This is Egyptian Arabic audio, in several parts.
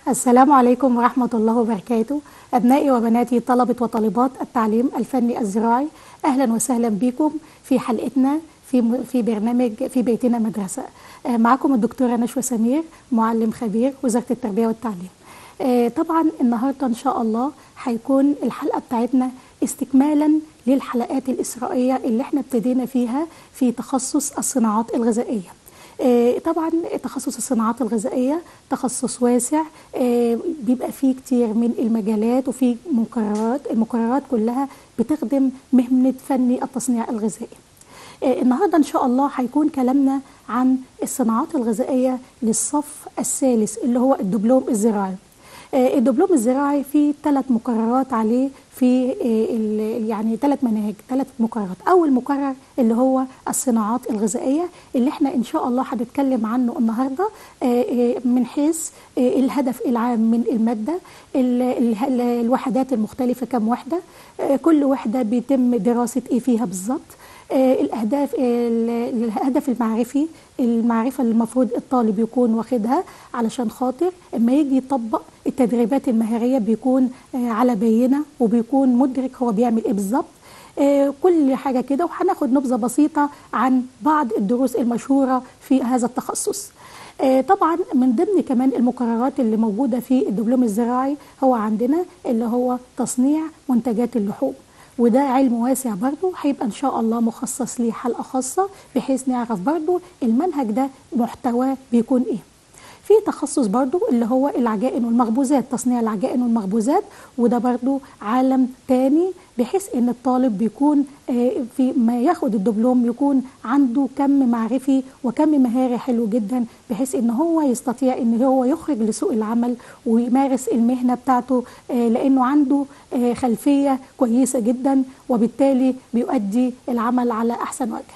السلام عليكم ورحمة الله وبركاته أبنائي وبناتي طلبة وطالبات التعليم الفني الزراعي أهلا وسهلا بكم في حلقتنا في في برنامج في بيتنا مدرسة آه، معكم الدكتورة نشوى سمير معلم خبير وزارة التربية والتعليم آه، طبعا النهاردة إن شاء الله هيكون الحلقة بتاعتنا استكمالا للحلقات الإسرائيلية اللي احنا ابتدينا فيها في تخصص الصناعات الغذائية آه، طبعا تخصص الصناعات الغذائية تخصص واسع آه، بيبقى فيه كتير من المجالات وفي مقررات المقررات كلها بتخدم مهنة فني التصنيع الغذائي آه، النهاردة إن شاء الله هيكون كلامنا عن الصناعات الغذائية للصف الثالث اللي هو الدبلوم الزراعي آه، الدبلوم الزراعي فيه ثلاث مقررات عليه في آه، ال- يعني ثلاث مناهج ثلاث مقررات اول مقرر اللي هو الصناعات الغذائيه اللي احنا ان شاء الله هنتكلم عنه النهارده آه، آه، من حيث آه، الهدف العام من الماده ال- ال- الوحدات المختلفه كم وحده آه، كل وحده بيتم دراسه ايه فيها بالظبط آه، الاهداف ال- الهدف المعرفي المعرفه اللي المفروض الطالب يكون واخدها علشان خاطر اما يجي يطبق التدريبات المهاريه بيكون آه، على بينه وبيكون مدرك هو بيعمل ايه بالظبط آه، كل حاجه كده وهناخد نبذه بسيطه عن بعض الدروس المشهوره في هذا التخصص آه، طبعا من ضمن كمان المقررات اللي موجوده في الدبلوم الزراعي هو عندنا اللي هو تصنيع منتجات اللحوم وده علم واسع برضو هيبقى ان شاء الله مخصص ليه حلقه خاصه بحيث نعرف برضو المنهج ده محتواه بيكون ايه في تخصص برضو اللي هو العجائن والمخبوزات تصنيع العجائن والمخبوزات وده برضو عالم تاني بحيث ان الطالب بيكون آه، في ما ياخد الدبلوم يكون عنده كم معرفي وكم مهاري حلو جدا بحيث ان هو يستطيع ان هو يخرج لسوق العمل ويمارس المهنه بتاعته آه، لانه عنده آه، خلفيه كويسه جدا وبالتالي بيؤدي العمل على احسن وجه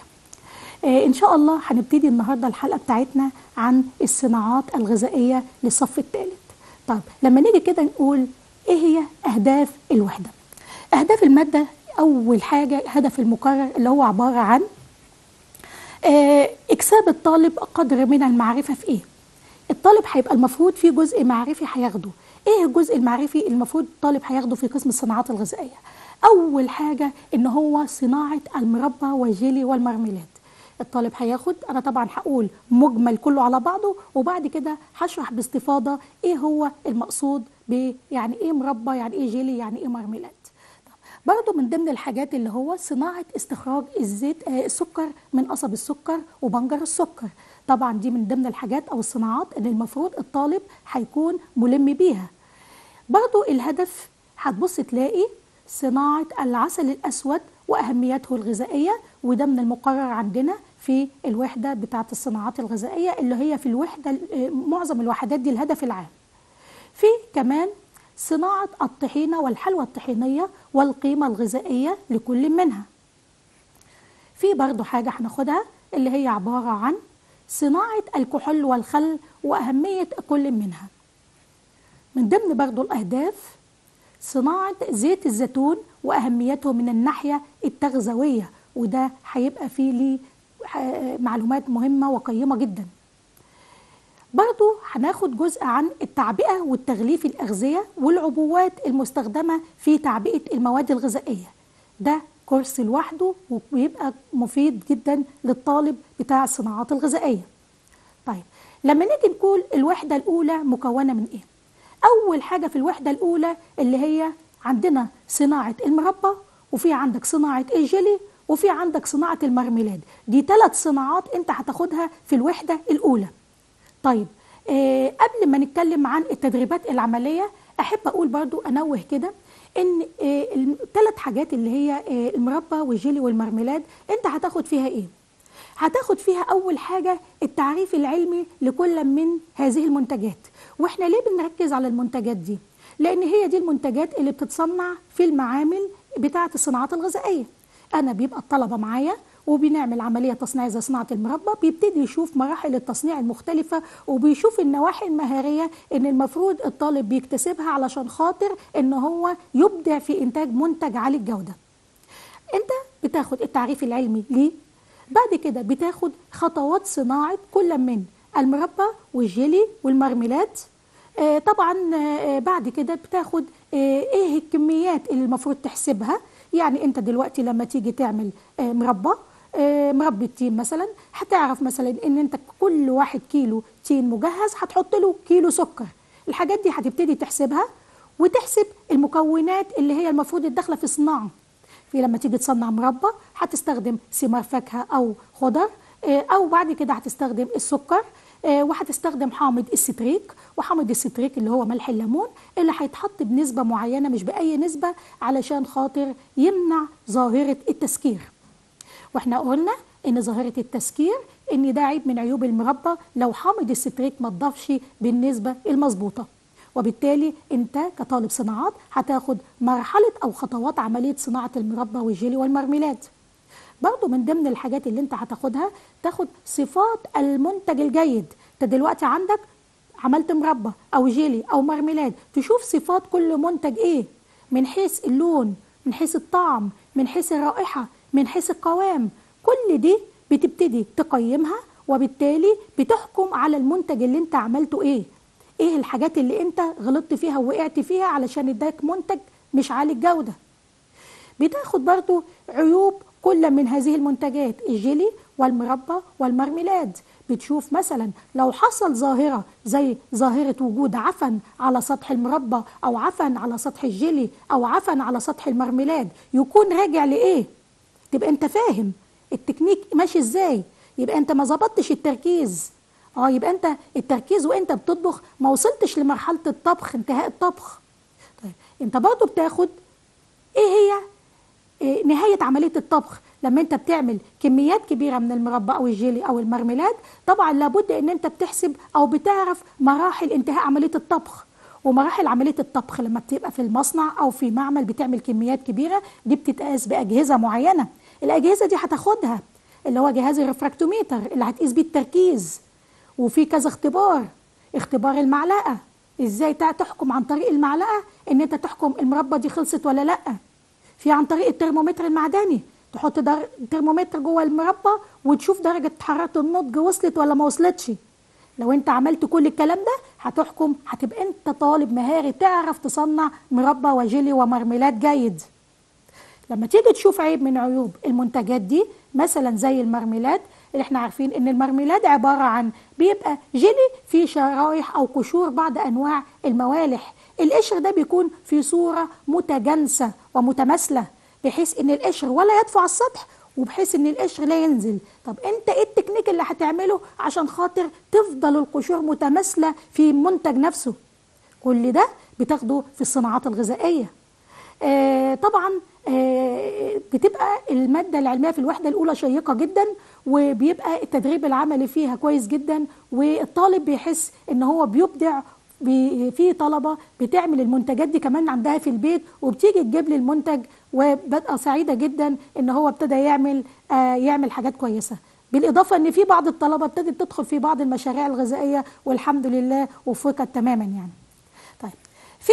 آه، ان شاء الله هنبتدي النهارده الحلقه بتاعتنا عن الصناعات الغذائيه للصف الثالث طيب لما نيجي كده نقول ايه هي اهداف الوحده اهداف الماده اول حاجه هدف المقرر اللي هو عباره عن آه، اكساب الطالب قدر من المعرفه في ايه الطالب هيبقى المفروض في جزء معرفي هياخده ايه الجزء المعرفي المفروض الطالب هياخده في قسم الصناعات الغذائيه اول حاجه ان هو صناعه المربى والجيلي والمرميلات الطالب هياخد انا طبعا هقول مجمل كله على بعضه وبعد كده هشرح باستفاضه ايه هو المقصود ب يعني ايه مربى يعني ايه جيلي يعني ايه مرميلات برضه من ضمن الحاجات اللي هو صناعة استخراج الزيت آه، السكر من قصب السكر وبنجر السكر طبعا دي من ضمن الحاجات أو الصناعات اللي المفروض الطالب هيكون ملم بيها برضه الهدف هتبص تلاقي صناعة العسل الأسود وأهميته الغذائية وده من المقرر عندنا في الوحدة بتاعة الصناعات الغذائية اللي هي في الوحدة آه، معظم الوحدات دي الهدف العام في كمان صناعة الطحينة والحلوى الطحينية والقيمة الغذائية لكل منها في برضو حاجة هناخدها اللي هي عبارة عن صناعة الكحول والخل وأهمية كل منها من ضمن برضو الأهداف صناعة زيت الزيتون وأهميته من الناحية التغذوية وده هيبقى فيه ليه ح- معلومات مهمة وقيمة جداً برضو هناخد جزء عن التعبئة والتغليف الأغذية والعبوات المستخدمة في تعبئة المواد الغذائية ده كورس لوحده وبيبقى مفيد جدا للطالب بتاع الصناعات الغذائية طيب لما نيجي نقول الوحدة الأولى مكونة من إيه؟ أول حاجة في الوحدة الأولى اللي هي عندنا صناعة المربى وفي عندك صناعة الجيلي وفي عندك صناعة المرميلاد دي ثلاث صناعات أنت هتاخدها في الوحدة الأولى طيب آه قبل ما نتكلم عن التدريبات العملية أحب أقول برضو أنوه كده إن آه الثلاث حاجات اللي هي آه المربى والجيلي والمرميلاد أنت هتاخد فيها إيه؟ هتاخد فيها أول حاجة التعريف العلمي لكل من هذه المنتجات وإحنا ليه بنركز على المنتجات دي؟ لأن هي دي المنتجات اللي بتتصنع في المعامل بتاعة الصناعات الغذائية أنا بيبقى الطلبة معايا وبنعمل عملية تصنيع زي صناعة المربى بيبتدي يشوف مراحل التصنيع المختلفة وبيشوف النواحي المهارية ان المفروض الطالب بيكتسبها علشان خاطر ان هو يبدع في انتاج منتج عالي الجودة انت بتاخد التعريف العلمي ليه بعد كده بتاخد خطوات صناعة كل من المربى والجيلي والمرميلات آه، طبعا آه، بعد كده بتاخد آه، ايه الكميات اللي المفروض تحسبها يعني انت دلوقتي لما تيجي تعمل آه، مربى آه، مربى تين مثلا هتعرف مثلا ان انت كل واحد كيلو تين مجهز هتحط له كيلو سكر الحاجات دي هتبتدي تحسبها وتحسب المكونات اللي هي المفروض الداخله في صناعه في لما تيجي تصنع مربى هتستخدم ثمار فاكهه او خضر آه، او بعد كده هتستخدم السكر آه، وهتستخدم حامض الستريك وحامض الستريك اللي هو ملح الليمون اللي هيتحط بنسبه معينه مش باي نسبه علشان خاطر يمنع ظاهره التسكير واحنا قلنا ان ظاهره التسكير ان ده عيب من عيوب المربى لو حامض الستريك ما اتضافش بالنسبه المظبوطه وبالتالي انت كطالب صناعات هتاخد مرحله او خطوات عمليه صناعه المربى والجيلي والمرميلاد برضو من ضمن الحاجات اللي انت هتاخدها تاخد صفات المنتج الجيد انت دلوقتي عندك عملت مربى او جيلي او مرميلاد تشوف صفات كل منتج ايه من حيث اللون من حيث الطعم من حيث الرائحة من حيث القوام كل دي بتبتدي تقيمها وبالتالي بتحكم على المنتج اللي انت عملته ايه ايه الحاجات اللي انت غلطت فيها ووقعت فيها علشان اداك منتج مش عالي الجودة بتاخد برضو عيوب كل من هذه المنتجات الجيلي والمربى والمرميلاد بتشوف مثلا لو حصل ظاهرة زي ظاهرة وجود عفن على سطح المربى أو عفن على سطح الجيلي أو عفن على سطح المرميلاد يكون راجع لإيه؟ تبقى أنت فاهم التكنيك ماشي إزاي يبقى أنت ما ظبطتش التركيز اه يبقى أنت التركيز وأنت بتطبخ ما وصلتش لمرحلة الطبخ انتهاء الطبخ طيب أنت برضو بتاخد إيه هي إيه نهاية عملية الطبخ لما انت بتعمل كميات كبيرة من المربى او الجيلي او المرميلاد طبعا لابد ان انت بتحسب او بتعرف مراحل انتهاء عملية الطبخ ومراحل عملية الطبخ لما بتبقى في المصنع او في معمل بتعمل كميات كبيرة دي بتتقاس بأجهزة معينة الأجهزة دي هتاخدها اللي هو جهاز الرفراكتوميتر اللي هتقيس بيه التركيز وفي كذا اختبار اختبار المعلقة ازاي تحكم عن طريق المعلقة ان انت تحكم المربى دي خلصت ولا لأ في عن طريق الترمومتر المعدني تحط در... ترمومتر جوه المربى وتشوف درجة حرارة النضج وصلت ولا ما وصلتش لو انت عملت كل الكلام ده هتحكم هتبقى انت طالب مهاري تعرف تصنع مربى وجيلي ومرميلات جيد لما تيجي تشوف عيب من عيوب المنتجات دي مثلا زي المرميلات اللي احنا عارفين ان المرميلات عبارة عن بيبقى جيلي فيه شرايح او قشور بعض انواع الموالح القشر ده بيكون في صورة متجانسة ومتماثلة بحيث ان القشر ولا يدفع على السطح وبحيث ان القشر لا ينزل طب انت ايه التكنيك اللي هتعمله عشان خاطر تفضل القشور متماثلة في المنتج نفسه كل ده بتاخده في الصناعات الغذائية آه طبعا آه بتبقى المادة العلمية في الوحدة الأولى شيقة جدا وبيبقى التدريب العملي فيها كويس جدا والطالب بيحس ان هو بيبدع في طلبة بتعمل المنتجات دي كمان عندها في البيت وبتيجي تجيب لي المنتج وببقى سعيدة جدا ان هو ابتدى يعمل آه يعمل حاجات كويسة بالإضافة ان في بعض الطلبة ابتدت تدخل في بعض المشاريع الغذائية والحمد لله وفقت تماما يعني طيب في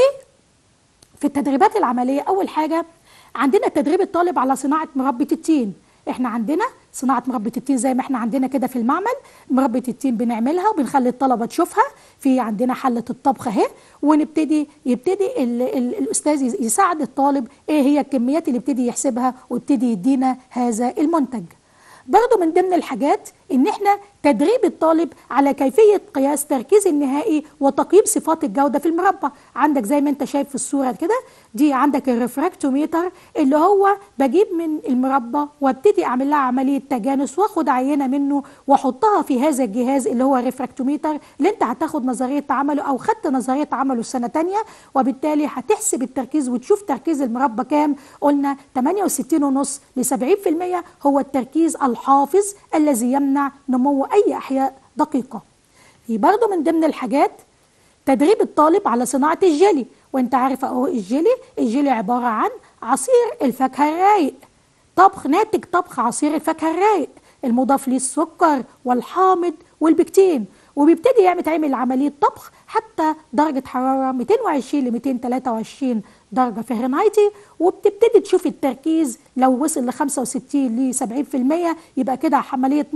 في التدريبات العملية أول حاجة عندنا تدريب الطالب على صناعة مربى التين احنا عندنا صناعة مربى التين زي ما احنا عندنا كده في المعمل مربى التين بنعملها وبنخلي الطلبة تشوفها في عندنا حلة الطبخ اهي ونبتدي يبتدي ال ال الاستاذ يساعد الطالب ايه هي الكميات اللي يبتدي يحسبها ويبتدي يدينا هذا المنتج برضو من ضمن الحاجات ان احنا تدريب الطالب على كيفية قياس تركيز النهائي وتقييم صفات الجودة في المربى عندك زي ما انت شايف في الصورة كده دي عندك الريفراكتوميتر اللي هو بجيب من المربى وابتدي اعمل لها عملية تجانس واخد عينة منه واحطها في هذا الجهاز اللي هو الريفراكتوميتر اللي انت هتاخد نظرية عمله او خدت نظرية عمله السنة تانية وبالتالي هتحسب التركيز وتشوف تركيز المربى كام قلنا 68.5 ل 70% هو التركيز الحافظ الذي يمنع نمو اي احياء دقيقة في برضه من ضمن الحاجات تدريب الطالب على صناعة الجيلي وانت عارف اهو الجيلي الجيلي عبارة عن عصير الفاكهة الرايق طبخ ناتج طبخ عصير الفاكهة الرايق المضاف ليه السكر والحامض والبكتين وبيبتدي يعمل تعمل عملية طبخ حتى درجة حرارة 220 ل 223 درجة فهرنهايتي وبتبتدي تشوف التركيز لو وصل ل 65 ل 70% يبقى كده عملية نضج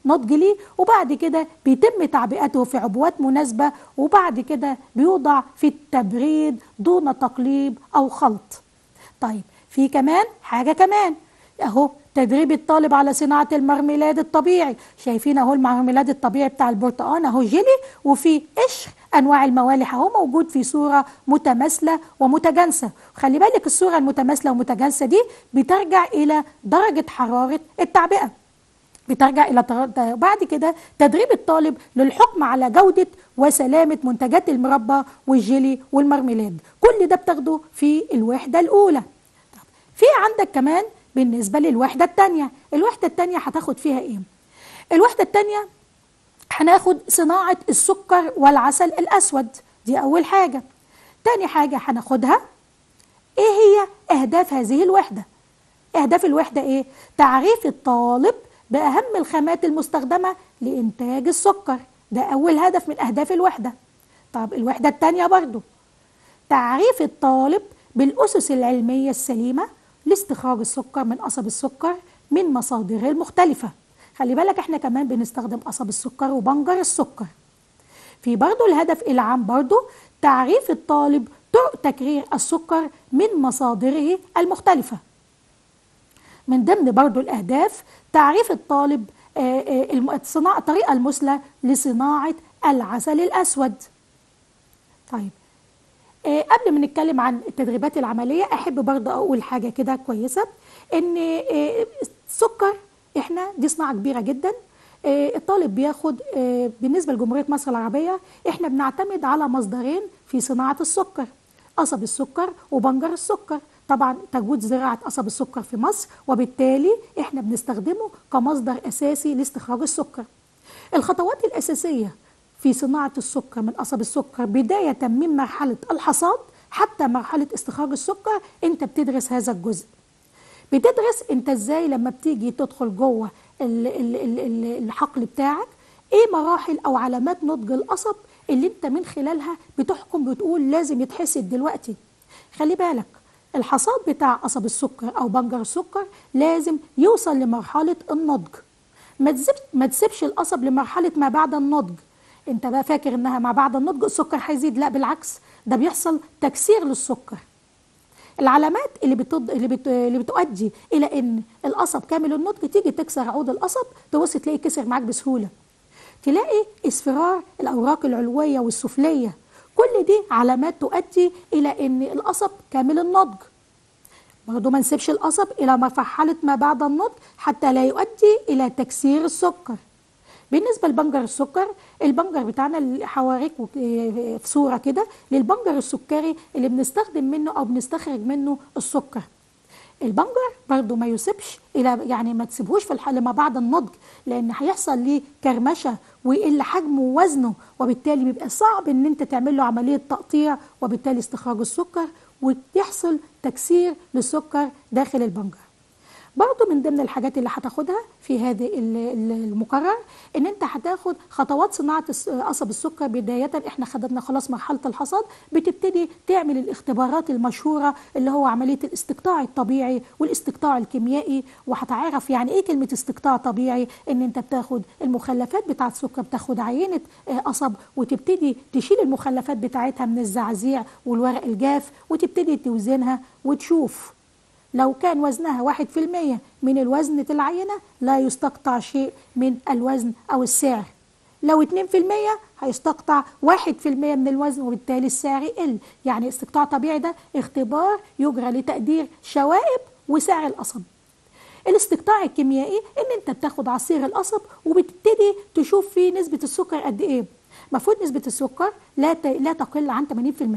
نضج ليه وبعد كده بيتم تعبئته في عبوات مناسبة وبعد كده بيوضع في التبريد دون تقليب أو خلط طيب في كمان حاجة كمان اهو تدريب الطالب على صناعة المرميلاد الطبيعي شايفين اهو المرميلاد الطبيعي بتاع البرتقال اهو جيلي وفي قشر انواع الموالح اهو موجود في صورة متماثلة ومتجانسة خلي بالك الصورة المتماثلة والمتجانسة دي بترجع الى درجة حرارة التعبئة بترجع الى تر- بعد كده تدريب الطالب للحكم على جودة وسلامة منتجات المربى والجيلي والمرميلاد كل ده بتاخده في الوحدة الأولى طب في عندك كمان بالنسبة للوحدة التانية الوحدة التانية هتاخد فيها ايه الوحدة التانية هناخد صناعة السكر والعسل الأسود دي أول حاجة تاني حاجة هناخدها ايه هي أهداف هذه الوحدة أهداف الوحدة إيه؟ تعريف الطالب بأهم الخامات المستخدمة لإنتاج السكر ده أول هدف من أهداف الوحدة طب الوحدة التانية برضو تعريف الطالب بالأسس العلمية السليمة لاستخراج السكر من قصب السكر من مصادره المختلفة خلي بالك احنا كمان بنستخدم قصب السكر وبنجر السكر في برضو الهدف العام برضو تعريف الطالب طرق تكرير السكر من مصادره المختلفة من ضمن برضو الأهداف تعريف الطالب آه، آه، الم- صناعة الطريقة المثلى لصناعة العسل الأسود طيب آه، قبل ما نتكلم عن التدريبات العملية أحب برضه أقول حاجة كده كويسة إن آه، السكر إحنا دي صناعة كبيرة جدا آه، الطالب بياخد آه، بالنسبة لجمهورية مصر العربية إحنا بنعتمد على مصدرين في صناعة السكر قصب السكر وبنجر السكر طبعا تجويد زراعة قصب السكر في مصر وبالتالي إحنا بنستخدمه كمصدر أساسي لاستخراج السكر الخطوات الأساسية في صناعة السكر من قصب السكر بداية من مرحلة الحصاد حتى مرحلة استخراج السكر انت بتدرس هذا الجزء بتدرس انت ازاي لما بتيجي تدخل جوه ال- ال- ال- ال- الحقل بتاعك ايه مراحل او علامات نضج القصب اللي انت من خلالها بتحكم بتقول لازم يتحسد دلوقتي خلي بالك الحصاد بتاع قصب السكر او بنجر السكر لازم يوصل لمرحلة النضج ما تسيبش ما تسيبش القصب لمرحله ما بعد النضج انت بقى فاكر انها ما بعد النضج السكر هيزيد لا بالعكس ده بيحصل تكسير للسكر العلامات اللي بتض... اللي, بت... اللي بتؤدي الى ان القصب كامل النضج تيجي تكسر عود القصب تبص تلاقيه كسر معاك بسهوله تلاقي اصفرار الاوراق العلويه والسفليه كل دي علامات تؤدي الى ان القصب كامل النضج برضه ما نسيبش القصب الى مرحله ما بعد النضج حتى لا يؤدي الى تكسير السكر بالنسبه لبنجر السكر البنجر بتاعنا اللي هوريك وك- في صوره كده للبنجر السكري اللي بنستخدم منه او بنستخرج منه السكر البنجر برضو ما يسيبش الى يعني ما تسيبهوش في الحل ما بعد النضج لان هيحصل ليه كرمشه ويقل حجمه ووزنه وبالتالي بيبقى صعب ان انت تعمل له عمليه تقطيع وبالتالي استخراج السكر ويحصل تكسير للسكر داخل البنجر برضو من ضمن الحاجات اللي هتاخدها في هذا ال- ال- المقرر ان انت هتاخد خطوات صناعه الس- قصب السكر بدايه احنا خدنا خلاص مرحله الحصاد بتبتدي تعمل الاختبارات المشهوره اللي هو عمليه الاستقطاع الطبيعي والاستقطاع الكيميائي وهتعرف يعني ايه كلمه استقطاع طبيعي ان انت بتاخد المخلفات بتاعه السكر بتاخد عينه آه، قصب وتبتدي تشيل المخلفات بتاعتها من الزعزيع والورق الجاف وتبتدي توزنها وتشوف لو كان وزنها واحد في المية من الوزن العينة لا يستقطع شيء من الوزن أو السعر لو اتنين في المية هيستقطع واحد في المية من الوزن وبالتالي السعر يقل يعني استقطاع طبيعي ده اختبار يجرى لتقدير شوائب وسعر القصب الاستقطاع الكيميائي ان انت بتاخد عصير القصب وبتبتدي تشوف فيه نسبة السكر قد ايه المفروض نسبة السكر لا ت- لا تقل عن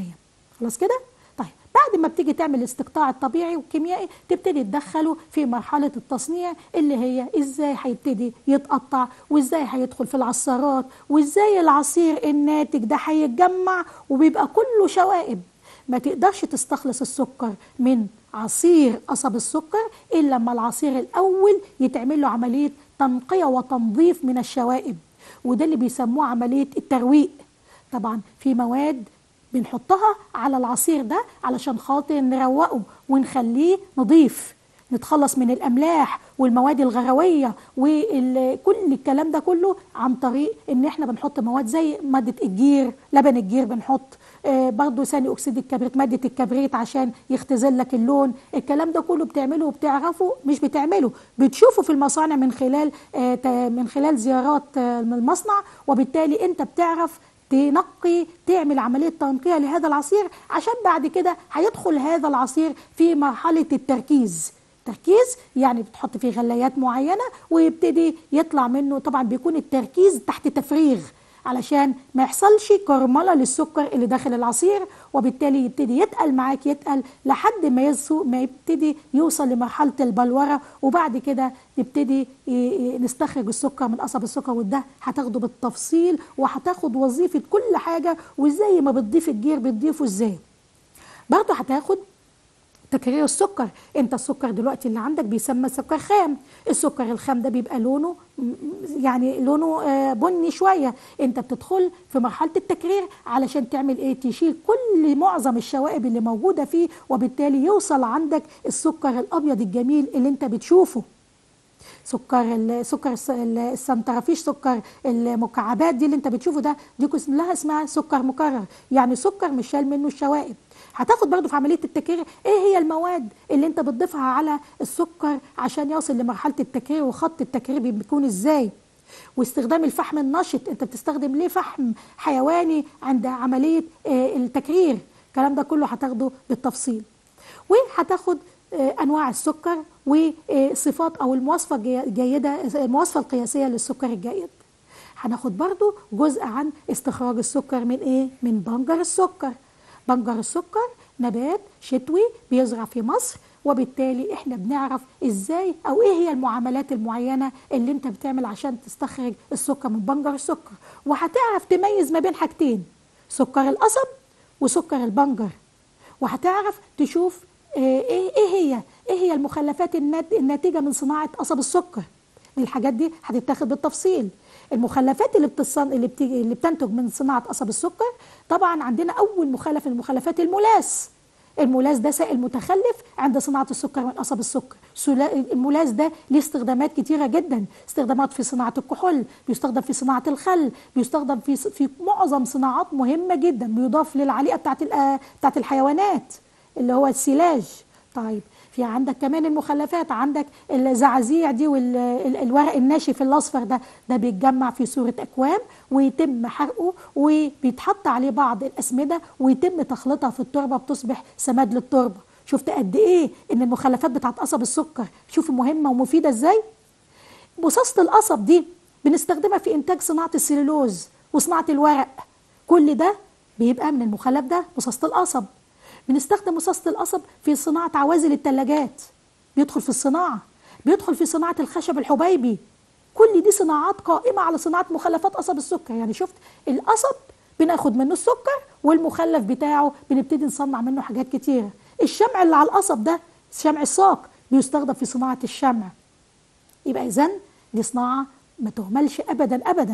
80% خلاص كده طيب بعد ما بتيجي تعمل الاستقطاع الطبيعي والكيميائي تبتدي تدخله في مرحلة التصنيع اللي هي ازاي هيبتدي يتقطع وازاي هيدخل في العصارات وازاي العصير الناتج ده هيتجمع وبيبقى كله شوائب ما تقدرش تستخلص السكر من عصير قصب السكر الا لما العصير الاول يتعمل له عمليه تنقيه وتنظيف من الشوائب وده اللي بيسموه عمليه الترويق طبعا في مواد بنحطها على العصير ده علشان خاطر نروقه ونخليه نظيف نتخلص من الاملاح والمواد الغرويه وكل الكلام ده كله عن طريق ان احنا بنحط مواد زي ماده الجير لبن الجير بنحط آه برضو ثاني اكسيد الكبريت ماده الكبريت عشان يختزل لك اللون الكلام ده كله بتعمله وبتعرفه مش بتعمله بتشوفه في المصانع من خلال آه من خلال زيارات آه المصنع وبالتالي انت بتعرف تنقي تعمل عملية تنقية لهذا العصير عشان بعد كده هيدخل هذا العصير في مرحلة التركيز تركيز يعني بتحط فيه غليات معينة ويبتدي يطلع منه طبعا بيكون التركيز تحت تفريغ علشان ما يحصلش كرملة للسكر اللي داخل العصير وبالتالي يبتدي يتقل معاك يتقل لحد ما يسو ما يبتدي يوصل لمرحلة البلورة وبعد كده نبتدي نستخرج السكر من قصب السكر وده هتاخده بالتفصيل وهتاخد وظيفة كل حاجة وازاي ما بتضيف الجير بتضيفه ازاي برضه هتاخد تكرير السكر انت السكر دلوقتي اللي عندك بيسمى سكر خام السكر الخام ده بيبقى لونه يعني لونه بني شويه انت بتدخل في مرحله التكرير علشان تعمل ايه تشيل كل معظم الشوائب اللي موجوده فيه وبالتالي يوصل عندك السكر الابيض الجميل اللي انت بتشوفه سكر السكر السنترافيش سكر المكعبات دي اللي انت بتشوفه ده دي كلها اسمها سكر مكرر يعني سكر مش شال منه الشوائب هتاخد برضه في عمليه التكرير ايه هي المواد اللي انت بتضيفها على السكر عشان يصل لمرحله التكرير وخط التكرير بيكون ازاي واستخدام الفحم النشط انت بتستخدم ليه فحم حيواني عند عمليه آه التكرير الكلام ده كله هتاخده بالتفصيل وهتاخد آه انواع السكر وصفات او المواصفه الجيده المواصفه القياسيه للسكر الجيد هناخد برضو جزء عن استخراج السكر من ايه من بنجر السكر بنجر السكر نبات شتوي بيزرع في مصر وبالتالي احنا بنعرف ازاي او ايه هي المعاملات المعينه اللي انت بتعمل عشان تستخرج السكر من بنجر السكر وهتعرف تميز ما بين حاجتين سكر القصب وسكر البنجر وهتعرف تشوف ايه ايه هي ايه هي المخلفات الناتجه من صناعه قصب السكر الحاجات دي هتتاخد بالتفصيل المخلفات اللي بتصن... اللي, بتيجي... اللي بتنتج من صناعه قصب السكر طبعا عندنا اول مخلف من المخلفات الملاس الملاس ده سائل متخلف عند صناعه السكر من قصب السكر الملاس ده ليه استخدامات كتيره جدا استخدامات في صناعه الكحول بيستخدم في صناعه الخل بيستخدم في في معظم صناعات مهمه جدا بيضاف للعليقه بتاعت بتاعت الحيوانات اللي هو السلاج طيب في عندك كمان المخلفات عندك الزعازيع دي والورق الناشف الاصفر ده ده بيتجمع في صوره اكوام ويتم حرقه وبيتحط عليه بعض الاسمده ويتم تخليطها في التربه بتصبح سماد للتربه شفت قد ايه ان المخلفات بتاعت قصب السكر شوف مهمه ومفيده ازاي مصاصه القصب دي بنستخدمها في انتاج صناعه السليلوز وصناعه الورق كل ده بيبقى من المخلف ده مصاصه القصب بنستخدم مصاصة القصب في صناعة عوازل الثلاجات بيدخل في الصناعة بيدخل في صناعة الخشب الحبيبي كل دي صناعات قائمة على صناعة مخلفات قصب السكر يعني شفت القصب بناخد منه السكر والمخلف بتاعه بنبتدي نصنع منه حاجات كتيرة الشمع اللي على القصب ده شمع الساق بيستخدم في صناعة الشمع يبقى إذن دي صناعة ما تهملش أبدا أبدا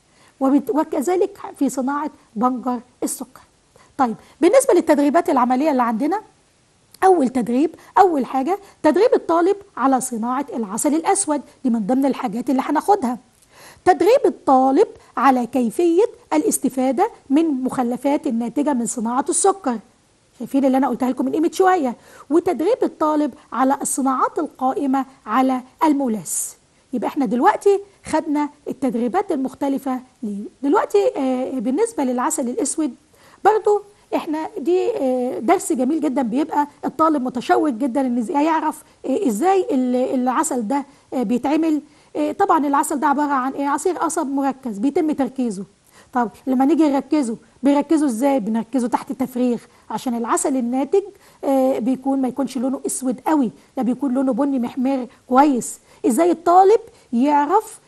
وكذلك في صناعة بنجر السكر طيب بالنسبه للتدريبات العمليه اللي عندنا اول تدريب اول حاجه تدريب الطالب على صناعه العسل الاسود دي من ضمن الحاجات اللي هناخدها تدريب الطالب على كيفيه الاستفاده من مخلفات الناتجه من صناعه السكر شايفين اللي انا قلتها لكم من قيمه شويه وتدريب الطالب على الصناعات القائمه على المولاس يبقى احنا دلوقتي خدنا التدريبات المختلفه ليه دلوقتي آه بالنسبه للعسل الاسود برضو احنا دي درس جميل جدا بيبقى الطالب متشوق جدا ان يعرف ازاي العسل ده بيتعمل طبعا العسل ده عباره عن ايه عصير قصب مركز بيتم تركيزه طب لما نيجي نركزه بيركزه ازاي بنركزه تحت تفريغ عشان العسل الناتج بيكون ما يكونش لونه اسود قوي ده بيكون لونه بني محمر كويس ازاي الطالب يعرف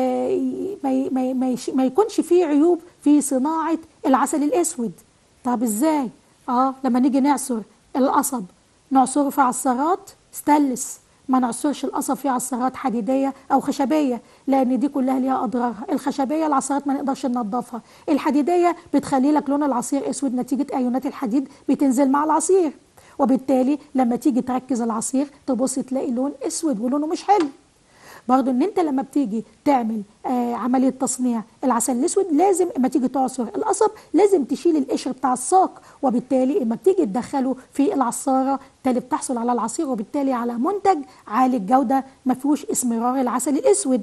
ما ما ما يكونش فيه عيوب في صناعه العسل الاسود طب ازاي اه لما نيجي نعصر القصب نعصره في عصارات ستانلس ما نعصرش القصب في عصارات حديديه او خشبيه لان دي كلها ليها اضرارها الخشبيه العصارات ما نقدرش ننضفها الحديديه بتخلي لك لون العصير اسود نتيجه ايونات الحديد بتنزل مع العصير وبالتالي لما تيجي تركز العصير تبص تلاقي لون اسود ولونه مش حلو برضو ان انت لما بتيجي تعمل آه عمليه تصنيع العسل الاسود لازم اما تيجي تعصر القصب لازم تشيل القشر بتاع الساق وبالتالي اما بتيجي تدخله في العصاره بالتالي بتحصل على العصير وبالتالي على منتج عالي الجوده ما فيهوش اسمرار العسل الاسود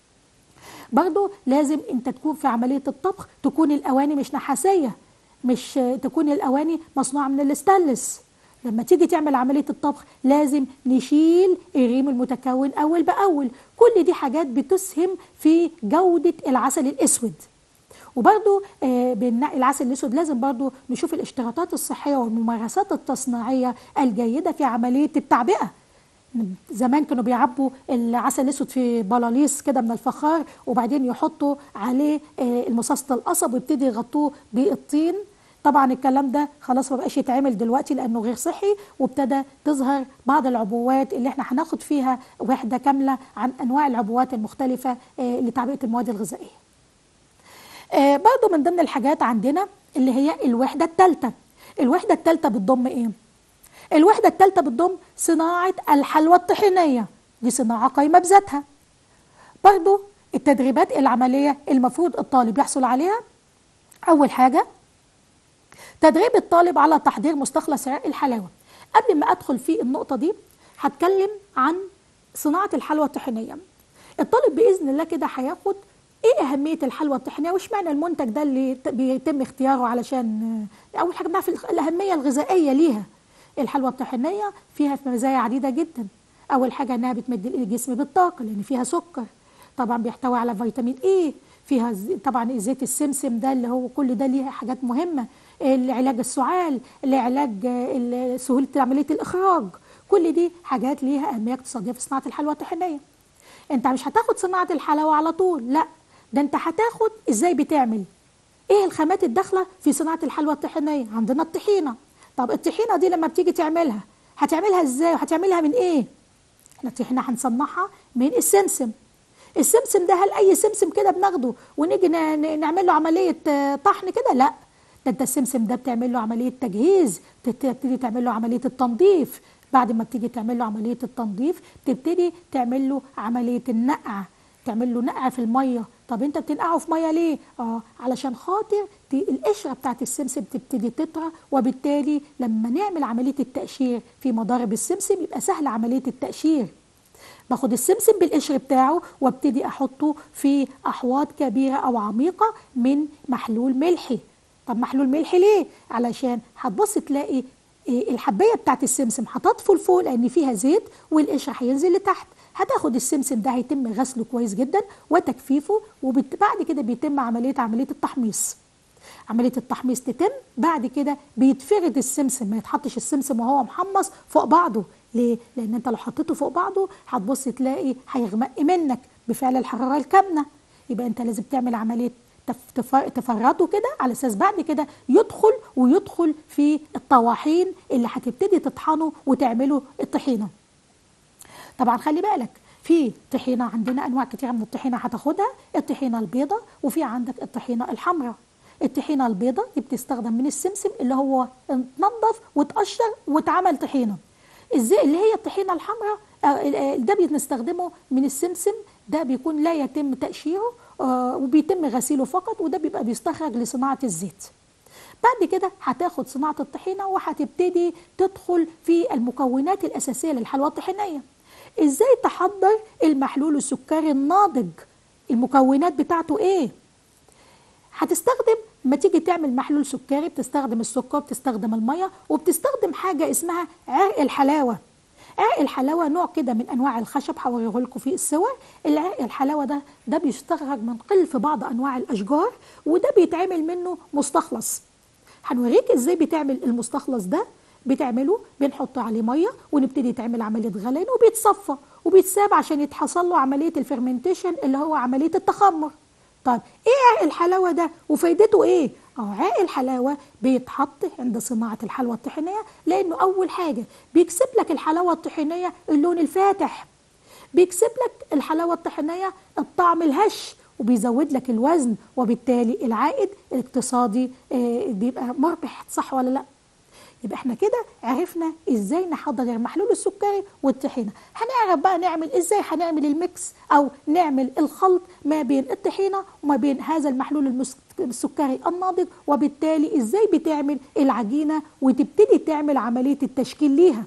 برضو لازم انت تكون في عمليه الطبخ تكون الاواني مش نحاسيه مش تكون الاواني مصنوعه من الاستانلس لما تيجي تعمل عملية الطبخ لازم نشيل الريم المتكون أول بأول كل دي حاجات بتسهم في جودة العسل الأسود وبرضو آه العسل الأسود لازم برضو نشوف الاشتراطات الصحية والممارسات التصنيعية الجيدة في عملية التعبئة زمان كانوا بيعبوا العسل الاسود في بلاليص كده من الفخار وبعدين يحطوا عليه آه المصاصة القصب ويبتدي يغطوه بالطين طبعا الكلام ده خلاص ما بقاش يتعمل دلوقتي لانه غير صحي وابتدى تظهر بعض العبوات اللي احنا هناخد فيها وحده كامله عن انواع العبوات المختلفه لتعبئه المواد الغذائيه. برضو من ضمن الحاجات عندنا اللي هي الوحده الثالثه. الوحده الثالثه بتضم ايه؟ الوحده الثالثه بتضم صناعه الحلوى الطحينيه دي صناعه قايمه بذاتها. برضو التدريبات العمليه المفروض الطالب يحصل عليها اول حاجه تدريب الطالب على تحضير مستخلص عرق الحلاوه قبل ما ادخل في النقطه دي هتكلم عن صناعه الحلوى الطحينيه الطالب باذن الله كده هياخد ايه اهميه الحلوى الطحينيه وش معنى المنتج ده اللي بيتم اختياره علشان اول حاجه بنعرف الاهميه الغذائيه ليها الحلوى الطحينيه فيها مزايا عديده جدا اول حاجه انها بتمد الجسم بالطاقه لان فيها سكر طبعا بيحتوي على فيتامين اي فيها طبعا زيت السمسم ده اللي هو كل ده ليه حاجات مهمه لعلاج السعال لعلاج سهولة عملية الإخراج كل دي حاجات ليها أهمية اقتصادية في صناعة الحلوى الطحينية أنت مش هتاخد صناعة الحلاوة على طول لا ده أنت هتاخد إزاي بتعمل إيه الخامات الداخلة في صناعة الحلوى الطحينية عندنا الطحينة طب الطحينة دي لما بتيجي تعملها هتعملها إزاي وهتعملها من إيه احنا الطحينة هنصنعها من السمسم السمسم ده هل أي سمسم كده بناخده ونيجي نعمل له عملية طحن كده لا ده انت السمسم ده بتعمل له عمليه تجهيز تبتدي تعمل له عمليه التنظيف بعد ما بتيجي تعمل له عمليه التنظيف تبتدي تعمل له عمليه النقع تعمل له نقع في الميه طب انت بتنقعه في ميه ليه اه علشان خاطر القشره بتاعت السمسم تبتدي تطرى وبالتالي لما نعمل عمليه التقشير في مضارب السمسم يبقى سهل عمليه التقشير باخد السمسم بالقشر بتاعه وابتدي احطه في احواض كبيره او عميقه من محلول ملحي طب محلول ملح ليه؟ علشان هتبص تلاقي الحبايه بتاعت السمسم هتطفو لفوق لان فيها زيت والقشر هينزل لتحت هتاخد السمسم ده هيتم غسله كويس جدا وتجفيفه وبعد كده بيتم عمليه عمليه التحميص عمليه التحميص تتم بعد كده بيتفرد السمسم ما يتحطش السمسم وهو محمص فوق بعضه ليه؟ لان انت لو حطيته فوق بعضه هتبص تلاقي هيغمق منك بفعل الحراره الكامنه يبقى انت لازم تعمل عمليه تفرده كده على اساس بعد كده يدخل ويدخل في الطواحين اللي هتبتدي تطحنه وتعمله الطحينه. طبعا خلي بالك في طحينه عندنا انواع كتيره من الطحينه هتاخدها الطحينه البيضاء وفي عندك الطحينه الحمراء. الطحينه البيضاء دي بتستخدم من السمسم اللي هو اتنضف واتقشر واتعمل طحينه. ازاي اللي هي الطحينه الحمراء ده بنستخدمه من السمسم ده بيكون لا يتم تقشيره آه وبيتم غسيله فقط وده بيبقى بيستخرج لصناعة الزيت بعد كده هتاخد صناعة الطحينة وهتبتدي تدخل في المكونات الأساسية للحلوى الطحينية ازاي تحضر المحلول السكري الناضج المكونات بتاعته ايه هتستخدم لما تيجي تعمل محلول سكري بتستخدم السكر بتستخدم المية وبتستخدم حاجة اسمها عرق الحلاوة عرق الحلاوه نوع كده من انواع الخشب هوريه لكم في الصور العرق الحلاوه ده ده بيستخرج من قل في بعض انواع الاشجار وده بيتعمل منه مستخلص هنوريك ازاي بتعمل المستخلص ده بتعمله بنحط عليه ميه ونبتدي تعمل عمليه غليان وبيتصفى وبيتساب عشان يتحصل له عمليه الفرمنتيشن اللي هو عمليه التخمر طيب ايه عرق الحلاوه ده وفايدته ايه اه عرق الحلاوه بيتحط عند صناعه الحلوى الطحينيه لانه اول حاجه بيكسب لك الحلاوه الطحينيه اللون الفاتح بيكسب لك الحلاوه الطحينيه الطعم الهش وبيزود لك الوزن وبالتالي العائد الاقتصادي بيبقى مربح صح ولا لا يبقى احنا كده عرفنا ازاي نحضر المحلول السكري والطحينه هنعرف بقى نعمل ازاي هنعمل الميكس او نعمل الخلط ما بين الطحينه وما بين هذا المحلول المس- السكري الناضج وبالتالي ازاي بتعمل العجينه وتبتدي تعمل عمليه التشكيل ليها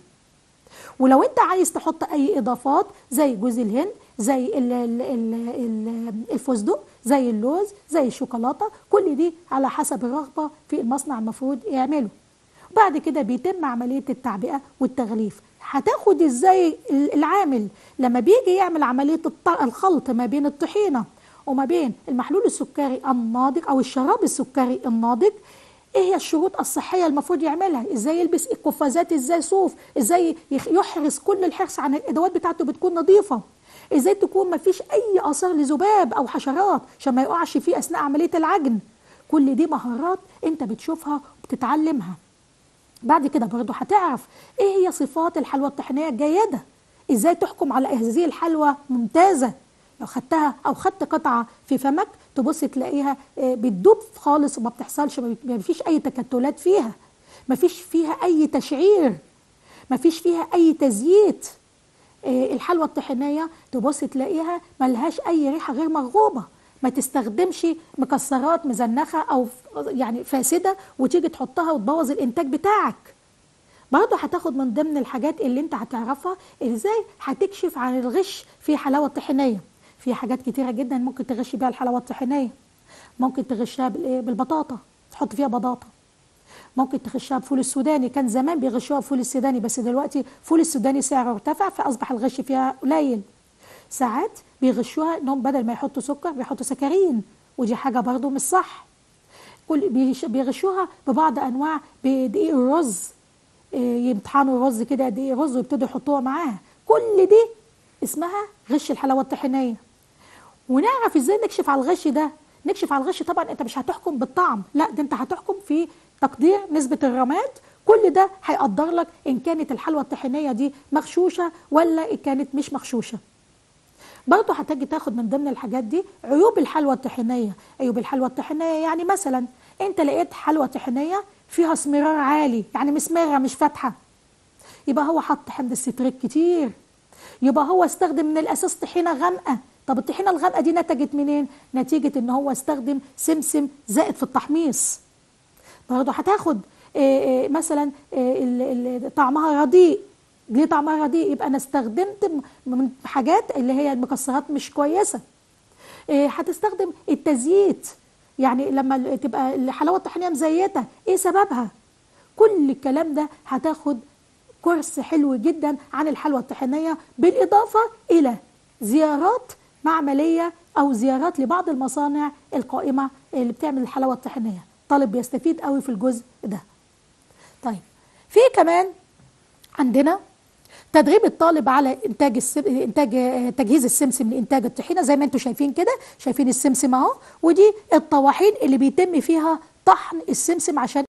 ولو انت عايز تحط اي اضافات زي جوز الهند زي ال- ال- ال- ال- الفستق زي اللوز زي الشوكولاته كل دي على حسب الرغبه في المصنع المفروض يعمله بعد كده بيتم عمليه التعبئه والتغليف هتاخد ازاي ال- العامل لما بيجي يعمل عمليه الط- الخلط ما بين الطحينه وما بين المحلول السكري الناضج او الشراب السكري الناضج ايه هي الشروط الصحيه المفروض يعملها ازاي يلبس القفازات ازاي صوف ازاي يخ- يحرص كل الحرص عن الادوات بتاعته بتكون نظيفه ازاي تكون ما فيش اي اثار لذباب او حشرات عشان ما يقعش فيه اثناء عمليه العجن كل دي مهارات انت بتشوفها وبتتعلمها بعد كده برضو هتعرف ايه هي صفات الحلوى الطحينيه الجيده ازاي تحكم على هذه الحلوى ممتازه لو خدتها او خدت قطعه في فمك تبص تلاقيها آه، بتدوب خالص وما بتحصلش ما بت- ما فيش اي تكتلات فيها ما فيش فيها اي تشعير ما فيش فيها اي تزييت آه، الحلوى الطحينيه تبص تلاقيها ملهاش اي ريحه غير مرغوبه ما تستخدمش مكسرات مزنخه او ف- يعني فاسده وتيجي تحطها وتبوظ الانتاج بتاعك برضه هتاخد من ضمن الحاجات اللي انت هتعرفها ازاي هتكشف عن الغش في حلاوه الطحينيه في حاجات كتيره جدا ممكن تغش بيها الحلاوه الطحينيه ممكن تغشها بالإيه؟ بالبطاطا تحط فيها بطاطا ممكن تغشها بفول السوداني كان زمان بيغشوها بفول السوداني بس دلوقتي فول السوداني سعره ارتفع فاصبح الغش فيها قليل ساعات بيغشوها انهم بدل ما يحطوا سكر بيحطوا سكرين ودي حاجه برضو مش صح كل بيش- بيغشوها ببعض انواع بدقيق الرز إيه، يمطحنوا الرز كده دقيق رز ويبتدوا يحطوها معاها كل دي اسمها غش الحلاوه الطحينيه ونعرف ازاي نكشف على الغش ده نكشف على الغش طبعا انت مش هتحكم بالطعم لا ده انت هتحكم في تقدير نسبة الرماد كل ده هيقدر لك ان كانت الحلوى الطحينية دي مغشوشة ولا ان كانت مش مغشوشة برضه هتجي تاخد من ضمن الحاجات دي عيوب الحلوى الطحينية عيوب الحلوى الطحينية يعني مثلا انت لقيت حلوى طحينية فيها اسمرار عالي يعني مسمرة مش فاتحة يبقى هو حط حمض الستريك كتير يبقى هو استخدم من الاساس طحينه غامقه طب الطحينه الغامقه دي نتجت منين نتيجه ان هو استخدم سمسم زائد في التحميص برضه هتاخد آه، آه، مثلا آه، ال- ال- طعمها رديء ليه طعمها رديء يبقى انا استخدمت م- من حاجات اللي هي المكسرات مش كويسه آه، هتستخدم التزييت يعني لما ال- تبقى الحلاوه الطحينيه مزيته ايه سببها كل الكلام ده هتاخد كورس حلو جدا عن الحلوى الطحينيه بالاضافه الى زيارات معمليه او زيارات لبعض المصانع القائمه اللي بتعمل الحلاوه الطحينيه طالب بيستفيد قوي في الجزء ده طيب في كمان عندنا تدريب الطالب على انتاج السم... انتاج آه، تجهيز السمسم لانتاج الطحينه زي ما انتم شايفين كده شايفين السمسم اهو ودي الطواحين اللي بيتم فيها طحن السمسم عشان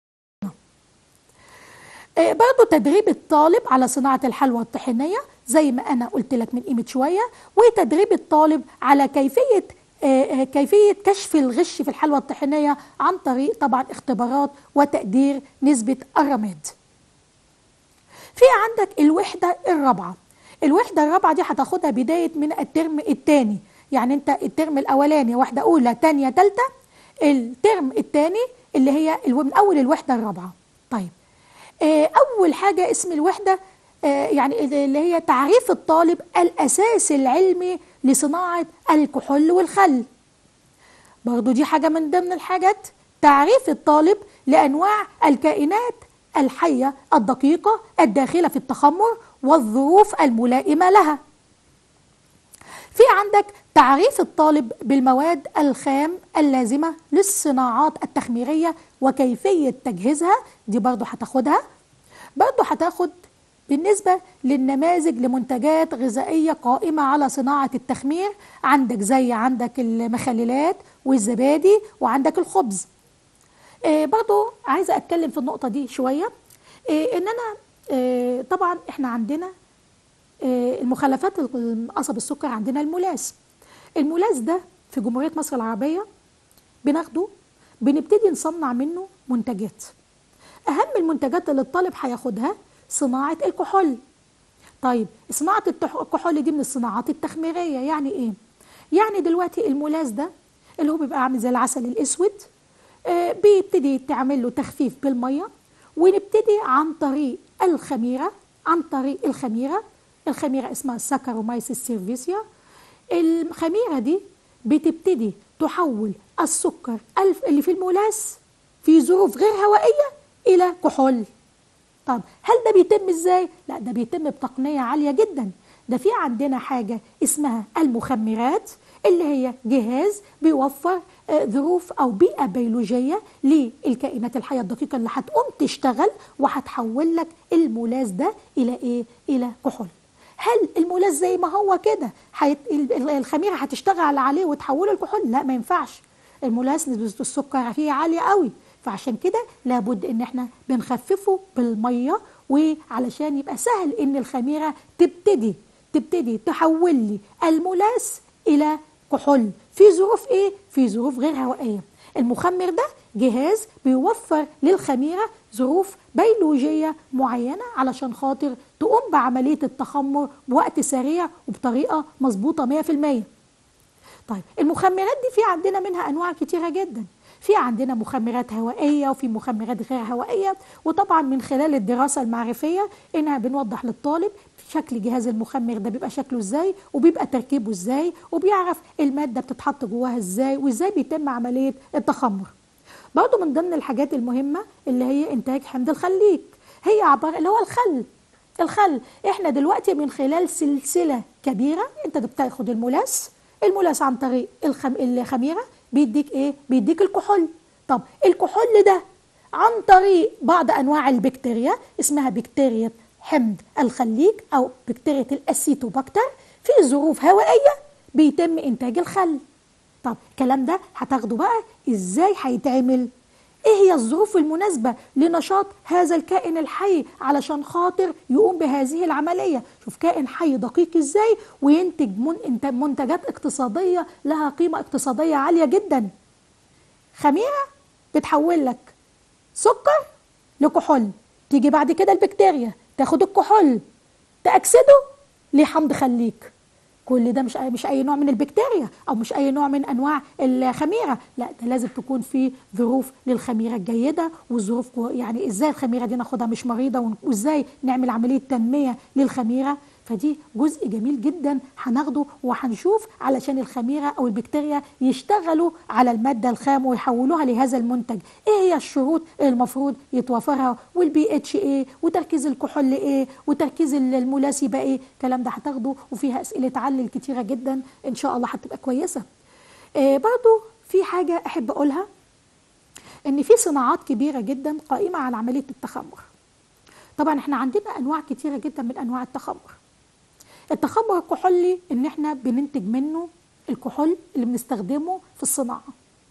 آه، برضو تدريب الطالب على صناعة الحلوى الطحينية زي ما أنا قلت لك من قيمة شوية وتدريب الطالب على كيفية آه، آه، كيفية كشف الغش في الحلوى الطحينية عن طريق طبعا اختبارات وتقدير نسبة الرماد في عندك الوحدة الرابعة الوحدة الرابعة دي هتاخدها بداية من الترم الثاني يعني انت الترم الاولاني واحدة اولى تانية تالتة الترم الثاني اللي هي الو- من اول الوحدة الرابعة طيب آه، اول حاجة اسم الوحدة آه، يعني اللي هي تعريف الطالب الاساس العلمي لصناعة الكحول والخل برضو دي حاجة من ضمن الحاجات تعريف الطالب لأنواع الكائنات الحية الدقيقة الداخلة في التخمر والظروف الملائمة لها في عندك تعريف الطالب بالمواد الخام اللازمة للصناعات التخميرية وكيفية تجهيزها دي برضو هتاخدها برضو هتاخد بالنسبة للنماذج لمنتجات غذائية قائمة على صناعة التخمير عندك زي عندك المخللات والزبادي وعندك الخبز آه برضو عايزة أتكلم في النقطة دي شوية آه إن أنا آه طبعا إحنا عندنا آه المخلفات قصب السكر عندنا الملاس الملاس ده في جمهورية مصر العربية بناخده بنبتدي نصنع منه منتجات اهم المنتجات اللي الطالب هياخدها صناعه الكحول طيب صناعه التح- الكحول دي من الصناعات التخميريه يعني ايه يعني دلوقتي المولاذ ده اللي هو بيبقى عامل زي العسل الاسود آه، بيبتدي تعمل له تخفيف بالميه ونبتدي عن طريق الخميره عن طريق الخميره الخميره اسمها ساكارومايسيس سيرفيسيا الخميره دي بتبتدي تحول السكر الف اللي في المولاذ في ظروف غير هوائيه الى كحول طب هل ده بيتم ازاي؟ لا ده بيتم بتقنية عالية جدا ده في عندنا حاجة اسمها المخمرات اللي هي جهاز بيوفر آه، ظروف أو بيئة بيولوجية للكائنات الحية الدقيقة اللي هتقوم تشتغل وهتحول لك المولاذ ده إلى إيه؟ إلى كحول هل المولاذ زي ما هو كده هيت... ال- الخميرة هتشتغل عليه وتحوله لكحول؟ لا ما ينفعش المولاذ نسبة السكر فيه عالية قوي فعشان كده لابد ان احنا بنخففه بالميه وعلشان يبقى سهل ان الخميره تبتدي تبتدي تحول لي المولاذ الى كحول في ظروف ايه في ظروف غير هوائيه المخمر ده جهاز بيوفر للخميره ظروف بيولوجيه معينه علشان خاطر تقوم بعمليه التخمر بوقت سريع وبطريقه مظبوطه 100% طيب المخمرات دي في عندنا منها انواع كتيره جدا في عندنا مخمرات هوائيه وفي مخمرات غير هوائيه وطبعا من خلال الدراسه المعرفيه انها بنوضح للطالب شكل جهاز المخمر ده بيبقى شكله ازاي وبيبقى تركيبه ازاي وبيعرف الماده بتتحط جواها ازاي وازاي بيتم عمليه التخمر برضو من ضمن الحاجات المهمه اللي هي انتاج حمض الخليك هي عباره اللي هو الخل الخل احنا دلوقتي من خلال سلسله كبيره انت بتاخد المولاذ المولاذ عن طريق الخم... الخميره بيديك ايه بيديك الكحول طب الكحول ده عن طريق بعض انواع البكتيريا اسمها بكتيريا حمض الخليك او بكتيريا الاسيتوباكتر في ظروف هوائيه بيتم انتاج الخل طب الكلام ده هتاخده بقى ازاي هيتعمل ايه هي الظروف المناسبه لنشاط هذا الكائن الحي علشان خاطر يقوم بهذه العمليه شوف كائن حي دقيق ازاي وينتج من- انت- منتجات اقتصاديه لها قيمه اقتصاديه عاليه جدا خميره بتحول لك سكر لكحول تيجي بعد كده البكتيريا تاخد الكحول تأكسده لحمض خليك كل ده مش أي مش اي نوع من البكتيريا او مش اي نوع من انواع الخميره لا ده لازم تكون في ظروف للخميره الجيده والظروف كو- يعني ازاي الخميره دي ناخدها مش مريضه ون- وازاي نعمل عمليه تنميه للخميره فدي جزء جميل جدا هناخده وهنشوف علشان الخميره او البكتيريا يشتغلوا على الماده الخام ويحولوها لهذا المنتج ايه هي الشروط اللي المفروض يتوفرها والبي اتش ايه وتركيز الكحول ايه وتركيز ال- الملاس يبقى ايه الكلام ده هتاخده وفيها اسئله تعلل كتيره جدا ان شاء الله هتبقى كويسه آه برضو في حاجه احب اقولها ان في صناعات كبيره جدا قائمه على عمليه التخمر طبعا احنا عندنا انواع كتيره جدا من انواع التخمر التخمر الكحولي ان احنا بننتج منه الكحول اللي بنستخدمه في الصناعه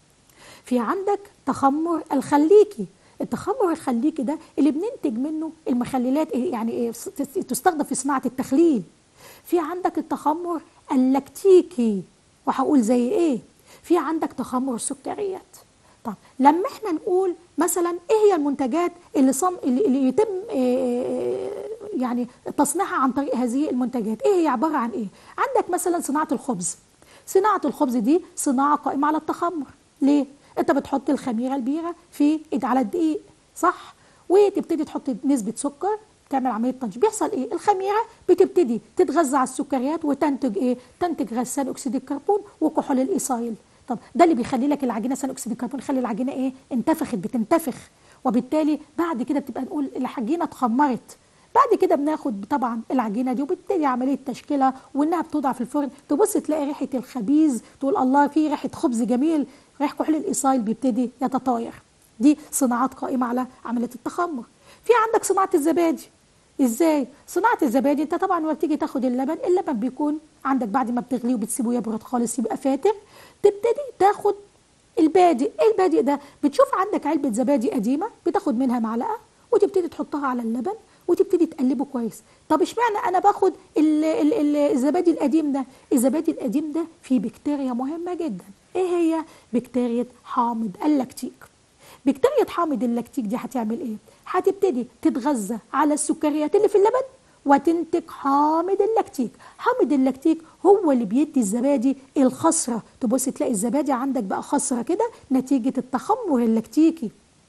في عندك تخمر الخليكي التخمر الخليكي ده اللي بننتج منه المخللات إيه يعني إيه تستخدم في صناعه التخليل في عندك التخمر اللاكتيكي وهقول زي ايه في عندك تخمر السكريات طب لما احنا نقول مثلا ايه هي المنتجات اللي صم اللي اللي يتم إيه يعني تصنيعها عن طريق هذه المنتجات ايه هي عباره عن ايه عندك مثلا صناعه الخبز صناعه الخبز دي صناعه قائمه على التخمر ليه انت بتحط الخميره البيره في على الدقيق صح وتبتدي تحط نسبه سكر تعمل عمليه تنشيط بيحصل ايه الخميره بتبتدي تتغذى على السكريات وتنتج ايه تنتج غاز ثاني اكسيد الكربون وكحول الايصايل طب ده اللي بيخلي لك العجينه ثاني اكسيد الكربون يخلي العجينه ايه انتفخت بتنتفخ وبالتالي بعد كده بتبقى نقول العجينه اتخمرت بعد كده بناخد طبعا العجينه دي وبتبتدي عمليه تشكيلها وانها بتوضع في الفرن تبص تلاقي ريحه الخبيز تقول الله في ريحه خبز جميل ريح كحول الايصايل بيبتدي يتطاير دي صناعات قائمه على عمليه التخمر في عندك صناعه الزبادي ازاي صناعه الزبادي انت طبعا لما بتيجي تاخد اللبن اللبن بيكون عندك بعد ما بتغليه وبتسيبه يبرد خالص يبقى فاتر تبتدي تاخد البادئ ايه البادئ ده بتشوف عندك علبه زبادي قديمه بتاخد منها معلقه وتبتدي تحطها على اللبن وتبتدي تقلبه كويس طب اشمعنى انا باخد ال ال ال الزبادي القديم ده الزبادي القديم ده فيه بكتيريا مهمه جدا ايه هي بكتيريا حامض اللاكتيك بكتيريا حامض اللاكتيك دي هتعمل ايه هتبتدي تتغذى على السكريات اللي في اللبن وتنتج حامض اللاكتيك حامض اللاكتيك هو اللي بيدي الزبادي الخصرة تبص تلاقي الزبادي عندك بقى خصرة كده نتيجة التخمر اللاكتيكي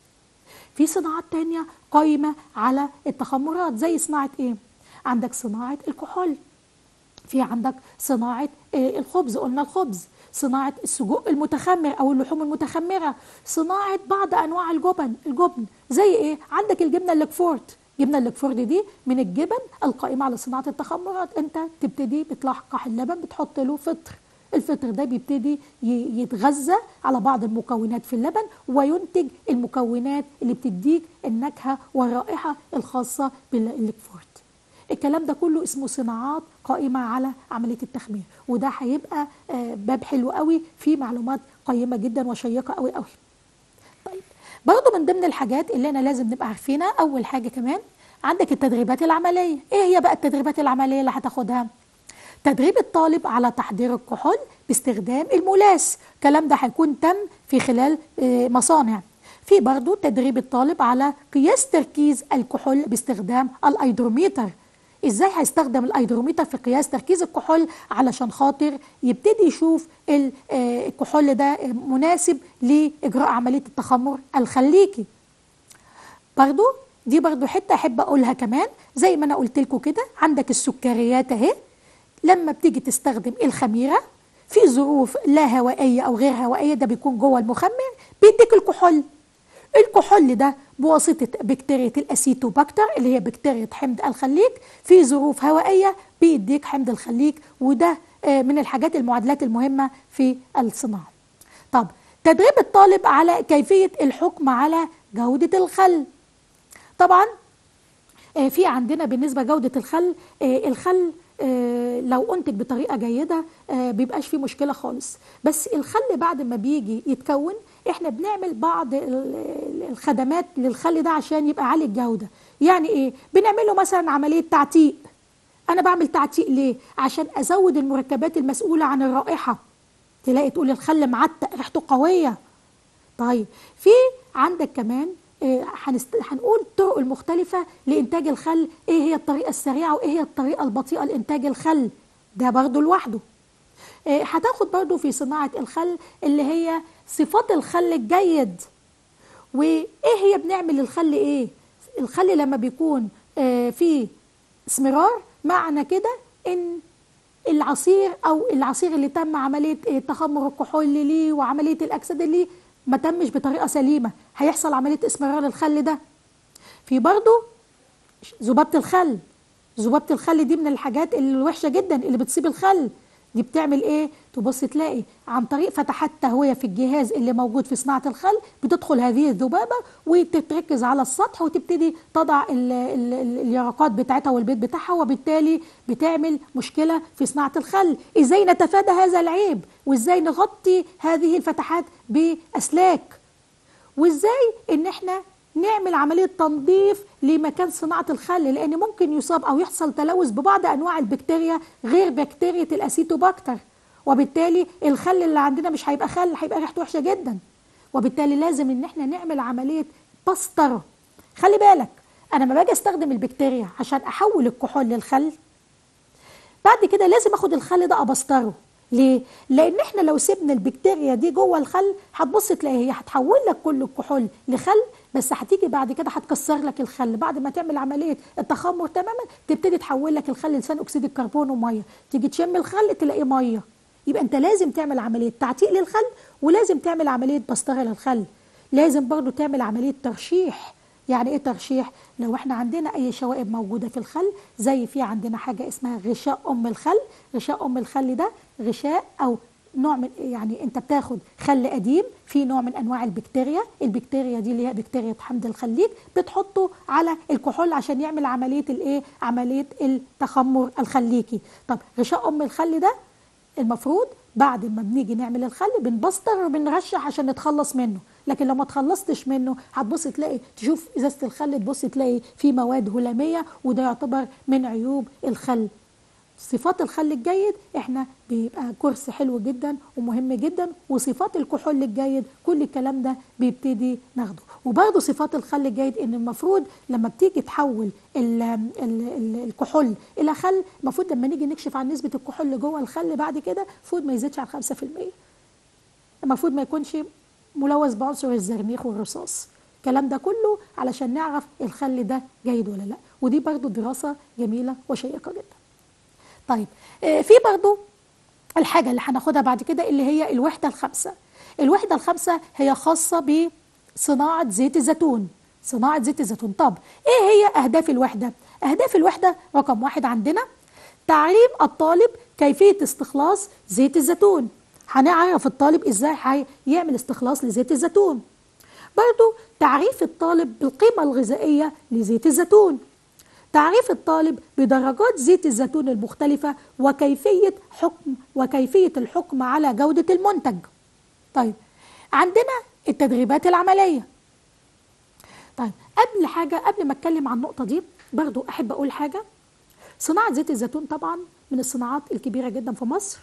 في صناعات تانية قايمة على التخمرات زي صناعة ايه عندك صناعة الكحول في عندك صناعة آه، الخبز قلنا الخبز صناعة السجق المتخمر أو اللحوم المتخمرة صناعة بعض أنواع الجبن الجبن زي إيه؟ عندك الجبنة الليكفورت جبنة الليكفورت دي من الجبن القائمة على صناعة التخمرات أنت تبتدي بتلقح اللبن بتحط له فطر الفطر ده بيبتدي ي- يتغذى على بعض المكونات في اللبن وينتج المكونات اللي بتديك النكهة والرائحة الخاصة بالليكفورت الكلام ده كله اسمه صناعات قائمة على عملية التخمير وده هيبقى آه، باب حلو قوي فيه معلومات قيمة جدا وشيقة قوي قوي طيب برضه من ضمن الحاجات اللي انا لازم نبقى عارفينها اول حاجة كمان عندك التدريبات العملية ايه هي بقى التدريبات العملية اللي هتاخدها تدريب الطالب على تحضير الكحول باستخدام الملاس الكلام ده هيكون تم في خلال آه، مصانع في برضو تدريب الطالب على قياس تركيز الكحول باستخدام الايدروميتر ازاي هيستخدم الايدروميتر في قياس تركيز الكحول علشان خاطر يبتدي يشوف ال- آه، الكحول ده مناسب لاجراء عمليه التخمر الخليكي برضو دي برضو حته احب اقولها كمان زي ما انا قلت لكم كده عندك السكريات اهي لما بتيجي تستخدم الخميره في ظروف لا هوائيه او غير هوائيه ده بيكون جوه المخمر بيديك الكحول الكحول ده بواسطة بكتيريا الأسيتوباكتر اللي هي بكتيريا حمض الخليك في ظروف هوائية بيديك حمض الخليك وده آه، من الحاجات المعادلات المهمة في الصناعة طب تدريب الطالب على كيفية الحكم على جودة الخل طبعا آه، في عندنا بالنسبة جودة الخل آه، الخل آه، لو أنتج بطريقة جيدة آه، بيبقاش فيه مشكلة خالص بس الخل بعد ما بيجي يتكون احنا بنعمل بعض ال- ال- الخدمات للخل ده عشان يبقى عالي الجودة يعني ايه بنعمله مثلا عملية تعتيق انا بعمل تعتيق ليه عشان ازود المركبات المسؤولة عن الرائحة تلاقي تقول الخل معتق ريحته قوية طيب في عندك كمان آه، هنست... هنقول الطرق المختلفة لإنتاج الخل إيه هي الطريقة السريعة وإيه هي الطريقة البطيئة لإنتاج الخل ده برضو لوحده آه، هتاخد برضو في صناعة الخل اللي هي صفات الخل الجيد وإيه هي بنعمل الخل إيه الخل لما بيكون آه، فيه اسمرار معنى كده إن العصير او العصير اللي تم عمليه آه، تخمر الكحول ليه وعمليه الاكسده ليه ما تمش بطريقه سليمه هيحصل عمليه اسمرار الخل ده في برضه ذبابه الخل ذبابه الخل دي من الحاجات الوحشه جدا اللي بتصيب الخل دي بتعمل ايه تبص تلاقي عن طريق فتحات تهويه في الجهاز اللي موجود في صناعه الخل بتدخل هذه الذبابه وتتركز على السطح وتبتدي تضع ال ال ال اليرقات بتاعتها والبيض بتاعها وبالتالي بتعمل مشكله في صناعه الخل ازاي نتفادى هذا العيب وازاي نغطي هذه الفتحات باسلاك وازاي ان احنا نعمل عمليه تنظيف لمكان صناعه الخل لان ممكن يصاب او يحصل تلوث ببعض انواع البكتيريا غير بكتيريا الاسيتوباكتر وبالتالي الخل اللي عندنا مش هيبقى خل هيبقى ريحته وحشه جدا وبالتالي لازم ان احنا نعمل عمليه بسطره خلي بالك انا لما باجي استخدم البكتيريا عشان احول الكحول للخل بعد كده لازم اخد الخل ده ابسطره ليه؟ لان احنا لو سيبنا البكتيريا دي جوه الخل هتبص تلاقي هي هتحول لك كل الكحول لخل بس هتيجي بعد كده هتكسر لك الخل بعد ما تعمل عمليه التخمر تماما تبتدي تحول لك الخل لثاني اكسيد الكربون وميه تيجي تشم الخل تلاقيه ميه يبقى انت لازم تعمل عمليه تعتيق للخل ولازم تعمل عمليه بسطره للخل لازم برضو تعمل عمليه ترشيح يعني ايه ترشيح لو احنا عندنا اي شوائب موجوده في الخل زي في عندنا حاجه اسمها غشاء ام الخل غشاء ام الخل ده غشاء او نوع من يعني انت بتاخد خل قديم في نوع من انواع البكتيريا البكتيريا دي اللي هي بكتيريا حمض الخليك بتحطه على الكحول عشان يعمل عمليه الايه عمليه التخمر الخليكي طب غشاء ام الخل ده المفروض بعد ما بنيجي نعمل الخل بنبسطر وبنرشح عشان نتخلص منه لكن لو ما تخلصتش منه هتبص تلاقي تشوف ازازه الخل تبص تلاقي في مواد هلاميه وده يعتبر من عيوب الخل صفات الخل الجيد احنا بيبقى كورس حلو جدا ومهم جدا وصفات الكحول الجيد كل الكلام ده بيبتدي ناخده وبرضه صفات الخل الجيد ان المفروض لما بتيجي تحول ال ال ال الكحول الى خل المفروض لما نيجي نكشف عن نسبه الكحول جوه الخل بعد كده المفروض ما يزيدش عن 5% المفروض ما يكونش ملوث بعنصر الزرنيخ والرصاص الكلام ده كله علشان نعرف الخل ده جيد ولا لا ودي برضو دراسة جميلة وشيقة جدا طيب آه، في برضو الحاجة اللي هناخدها بعد كده اللي هي الوحدة الخامسة الوحدة الخامسة هي خاصة بصناعة زيت الزيتون صناعة زيت الزيتون طب ايه هي اهداف الوحدة اهداف الوحدة رقم واحد عندنا تعليم الطالب كيفية استخلاص زيت الزيتون هنعرف الطالب ازاي هيعمل استخلاص لزيت الزيتون برضو تعريف الطالب بالقيمة الغذائية لزيت الزيتون تعريف الطالب بدرجات زيت الزيتون المختلفة وكيفية حكم وكيفية الحكم على جودة المنتج طيب عندنا التدريبات العملية طيب قبل حاجة قبل ما اتكلم عن النقطة دي برضو احب اقول حاجة صناعة زيت الزيتون طبعا من الصناعات الكبيرة جدا في مصر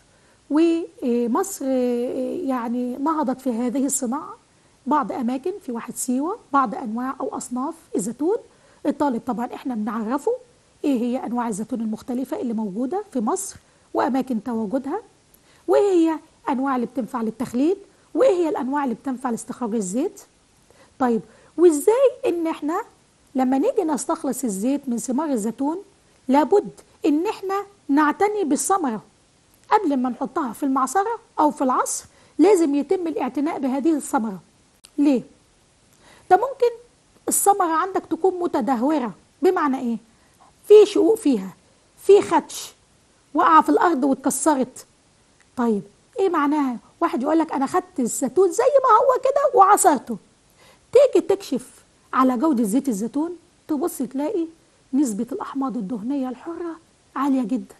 ومصر يعني نهضت في هذه الصناعة بعض أماكن في واحد سيوة بعض أنواع أو أصناف الزيتون الطالب طبعا إحنا بنعرفه إيه هي أنواع الزيتون المختلفة اللي موجودة في مصر وأماكن تواجدها وإيه هي أنواع اللي بتنفع للتخليل وإيه هي الأنواع اللي بتنفع لاستخراج الزيت طيب وإزاي إن إحنا لما نيجي نستخلص الزيت من ثمار الزيتون لابد إن إحنا نعتني بالثمرة قبل ما نحطها في المعصرة أو في العصر لازم يتم الاعتناء بهذه الثمرة ليه؟ ده ممكن الثمرة عندك تكون متدهورة بمعنى إيه؟ في شقوق فيها في خدش وقع في الأرض واتكسرت طيب إيه معناها؟ واحد يقول لك أنا خدت الزيتون زي ما هو كده وعصرته تيجي تكشف على جودة زيت الزيتون تبص تلاقي نسبة الأحماض الدهنية الحرة عالية جدا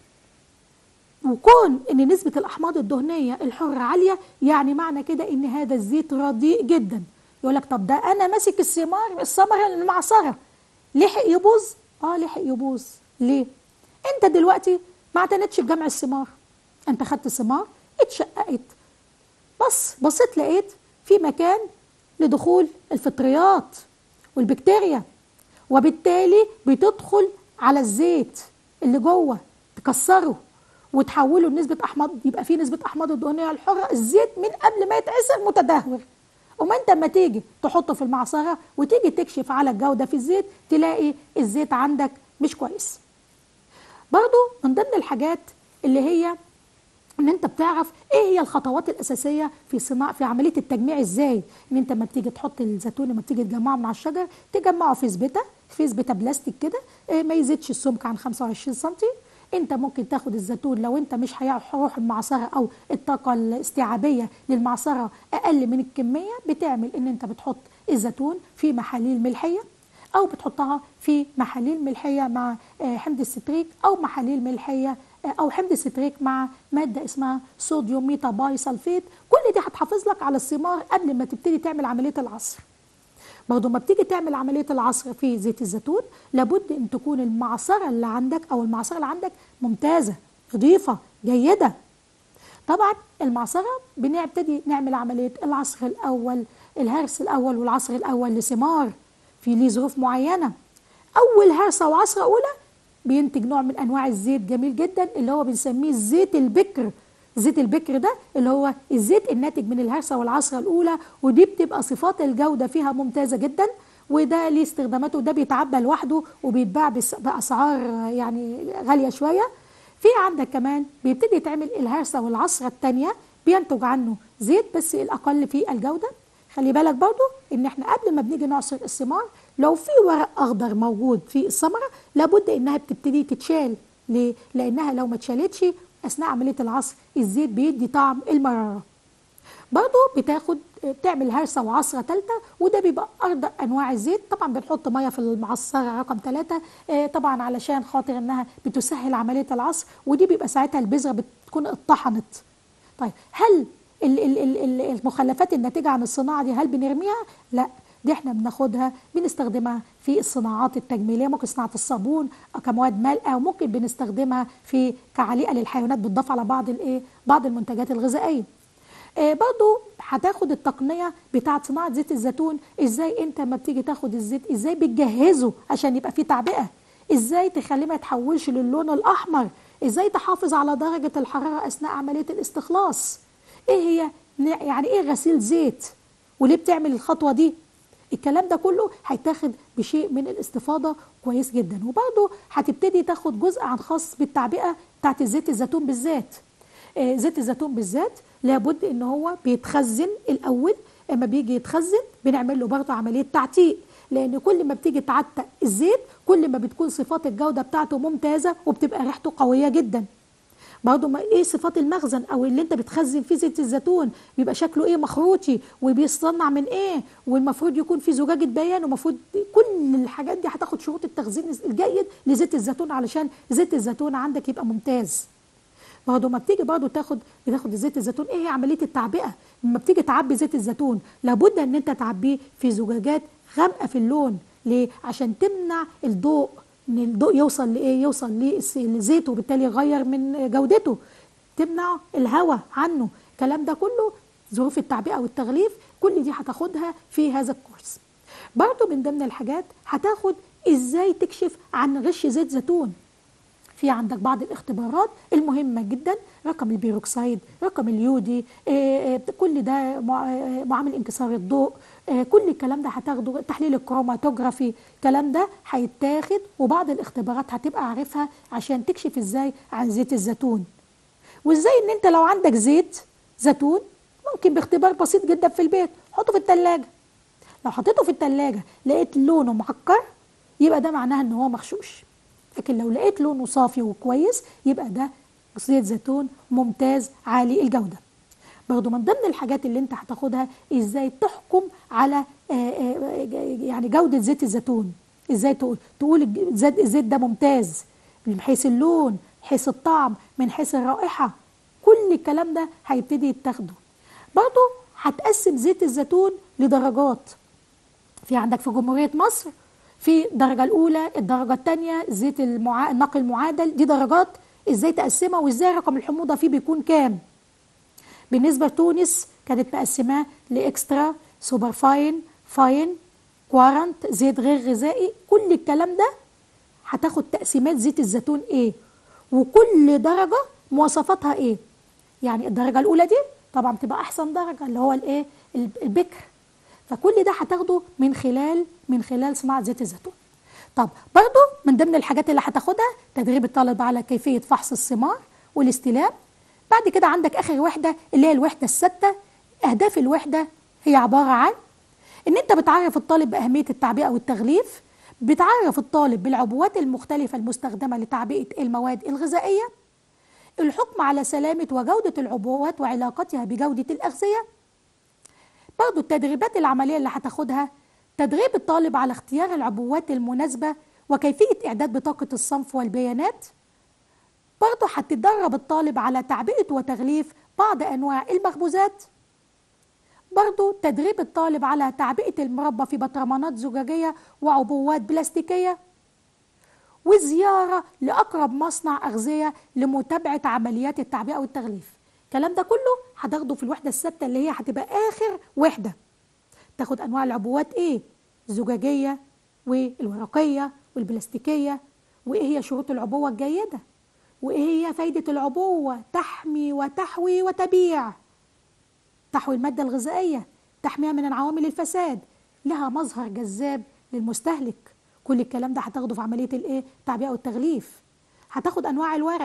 وكون ان نسبة الاحماض الدهنية الحرة عالية يعني معنى كده ان هذا الزيت رديء جدا يقول لك طب ده انا ماسك الثمار الثمرة المعصرة لحق يبوظ اه لحق يبوظ ليه انت دلوقتي ما اعتنتش بجمع الثمار انت خدت ثمار اتشققت بص بصيت لقيت في مكان لدخول الفطريات والبكتيريا وبالتالي بتدخل على الزيت اللي جوه تكسره وتحوله لنسبه احماض يبقى فيه نسبه احماض الدهنيه الحره الزيت من قبل ما يتعسر متدهور وما انت لما تيجي تحطه في المعصره وتيجي تكشف على الجوده في الزيت تلاقي الزيت عندك مش كويس برضو من ضمن الحاجات اللي هي ان انت بتعرف ايه هي الخطوات الاساسيه في صناعه في عمليه التجميع ازاي ان انت لما بتيجي تحط الزيتون لما بتيجي تجمعه من على الشجر تجمعه في زبده في زبده بلاستيك كده إيه ما يزيدش السمك عن 25 سم انت ممكن تاخد الزيتون لو انت مش هيروح المعصره او الطاقه الاستيعابيه للمعصره اقل من الكميه بتعمل ان انت بتحط الزيتون في محاليل ملحيه او بتحطها في محاليل ملحيه مع حمض الستريك او محاليل ملحيه او حمض الستريك مع ماده اسمها صوديوم ميتا باي سلفيت كل دي هتحافظ لك على الثمار قبل ما تبتدي تعمل عمليه العصر برضه ما بتيجي تعمل عمليه العصر في زيت الزيتون لابد ان تكون المعصره اللي عندك او المعصره اللي عندك ممتازه نظيفه جيده طبعا المعصره بنبتدي نعمل عمليه العصر الاول الهرس الاول والعصر الاول لثمار في ليه ظروف معينه اول هرسه وعصره اولى بينتج نوع من انواع الزيت جميل جدا اللي هو بنسميه زيت البكر زيت البكر ده اللي هو الزيت الناتج من الهرسه والعصره الاولى ودي بتبقى صفات الجوده فيها ممتازه جدا وده ليه استخداماته ده بيتعبى لوحده وبيتباع باسعار يعني غاليه شويه في عندك كمان بيبتدي يتعمل الهرسه والعصره الثانيه بينتج عنه زيت بس الاقل في الجوده خلي بالك برضو ان احنا قبل ما بنيجي نعصر الثمار لو في ورق اخضر موجود في الثمره لابد انها بتبتدي تتشال ليه؟ لانها لو ما اتشالتش اثناء عمليه العصر الزيت بيدي طعم المراره برضو بتاخد بتعمل هرسه وعصره ثالثه وده بيبقى ارض انواع الزيت طبعا بنحط ميه في المعصره رقم ثلاثه طبعا علشان خاطر انها بتسهل عمليه العصر ودي بيبقى ساعتها البذره بتكون اتطحنت طيب هل المخلفات الناتجه عن الصناعه دي هل بنرميها لا دي احنا بناخدها بنستخدمها في الصناعات التجميليه ممكن صناعه الصابون كمواد مالئه وممكن بنستخدمها في كعليقه للحيوانات بتضاف على بعض الايه بعض المنتجات الغذائيه آه برضو هتاخد التقنيه بتاعه صناعه زيت الزيتون ازاي انت ما بتيجي تاخد الزيت ازاي بتجهزه عشان يبقى فيه تعبئه ازاي تخليه ما يتحولش للون الاحمر ازاي تحافظ على درجه الحراره اثناء عمليه الاستخلاص ايه هي يعني ايه غسيل زيت وليه بتعمل الخطوه دي الكلام ده كله هيتاخد بشيء من الاستفاضه كويس جدا وبرضه هتبتدي تاخد جزء عن خاص بالتعبئه بتاعت زيت الزيتون بالذات آه زيت الزيتون بالذات لابد ان هو بيتخزن الاول اما بيجي يتخزن بنعمل له برضه عمليه تعتيق لان كل ما بتيجي تعتق الزيت كل ما بتكون صفات الجوده بتاعته ممتازه وبتبقى ريحته قويه جدا برضه ما ايه صفات المخزن او اللي انت بتخزن فيه زيت الزيتون بيبقى شكله ايه مخروطي وبيصنع من ايه والمفروض يكون في زجاجه بيان ومفروض كل الحاجات دي هتاخد شروط التخزين الجيد لزيت الزيتون علشان زيت الزيتون عندك يبقى ممتاز برضه ما بتيجي برضه تاخد بتاخد زيت الزيتون ايه هي عمليه التعبئه لما بتيجي تعبي زيت الزيتون لابد ان انت تعبيه في زجاجات غامقه في اللون ليه عشان تمنع الضوء ان الضوء يوصل لايه يوصل للزيت وبالتالي يغير من جودته تمنع الهواء عنه الكلام ده كله ظروف التعبئه والتغليف كل دي هتاخدها في هذا الكورس برضه من ضمن الحاجات هتاخد ازاي تكشف عن غش زيت زيتون في عندك بعض الاختبارات المهمة جدا رقم البيروكسيد رقم اليودي آه كل ده معامل انكسار الضوء آه كل الكلام ده هتاخده تحليل الكروماتوجرافي الكلام ده هيتاخد وبعض الاختبارات هتبقى عارفها عشان تكشف ازاي عن زيت الزيتون وازاي ان انت لو عندك زيت زيتون ممكن باختبار بسيط جدا في البيت حطه في التلاجة لو حطيته في التلاجة لقيت لونه معكر يبقى ده معناها ان هو مغشوش لكن لو لقيت لونه صافي وكويس يبقى ده زيت زيتون ممتاز عالي الجوده برضو من ضمن الحاجات اللي انت هتاخدها ازاي تحكم على يعني جوده زيت الزيتون ازاي تقول تقول الزيت ده ممتاز من حيث اللون من حيث الطعم من حيث الرائحه كل الكلام ده هيبتدي يتاخده برضو هتقسم زيت الزيتون لدرجات في عندك في جمهوريه مصر في الدرجة الأولى الدرجة الثانية زيت المعا... النقي المعادل دي درجات ازاي تقسمها وازاي رقم الحموضة فيه بيكون كام بالنسبة لتونس كانت مقسماه لإكسترا سوبر فاين فاين كوارنت زيت غير غذائي كل الكلام ده هتاخد تقسيمات زيت الزيتون ايه وكل درجة مواصفاتها ايه يعني الدرجة الأولى دي طبعا بتبقى أحسن درجة اللي هو الايه البكر فكل ده هتاخده من خلال من خلال صناعه زيت الزيتون. طب برضو من ضمن الحاجات اللي هتاخدها تدريب الطالب على كيفيه فحص الثمار والاستلام. بعد كده عندك اخر وحده اللي هي الوحده السادسه اهداف الوحده هي عباره عن ان انت بتعرف الطالب باهميه التعبئه والتغليف بتعرف الطالب بالعبوات المختلفه المستخدمه لتعبئه المواد الغذائيه الحكم على سلامه وجوده العبوات وعلاقتها بجوده الاغذيه برضو التدريبات العملية اللي هتاخدها تدريب الطالب على اختيار العبوات المناسبة وكيفية إعداد بطاقة الصنف والبيانات برضو هتدرب الطالب على تعبئة وتغليف بعض أنواع المخبوزات برضو تدريب الطالب على تعبئة المربى في بطرمانات زجاجية وعبوات بلاستيكية وزيارة لأقرب مصنع أغذية لمتابعة عمليات التعبئة والتغليف الكلام ده كله هتاخده في الوحده الثابته اللي هي هتبقى اخر وحده تاخد انواع العبوات ايه الزجاجيه والورقيه والبلاستيكيه وايه هي شروط العبوه الجيده وايه هي فايده العبوه تحمي وتحوي وتبيع تحوي الماده الغذائيه تحميها من عوامل الفساد لها مظهر جذاب للمستهلك كل الكلام ده هتاخده في عمليه الايه التعبئه والتغليف هتاخد انواع الورق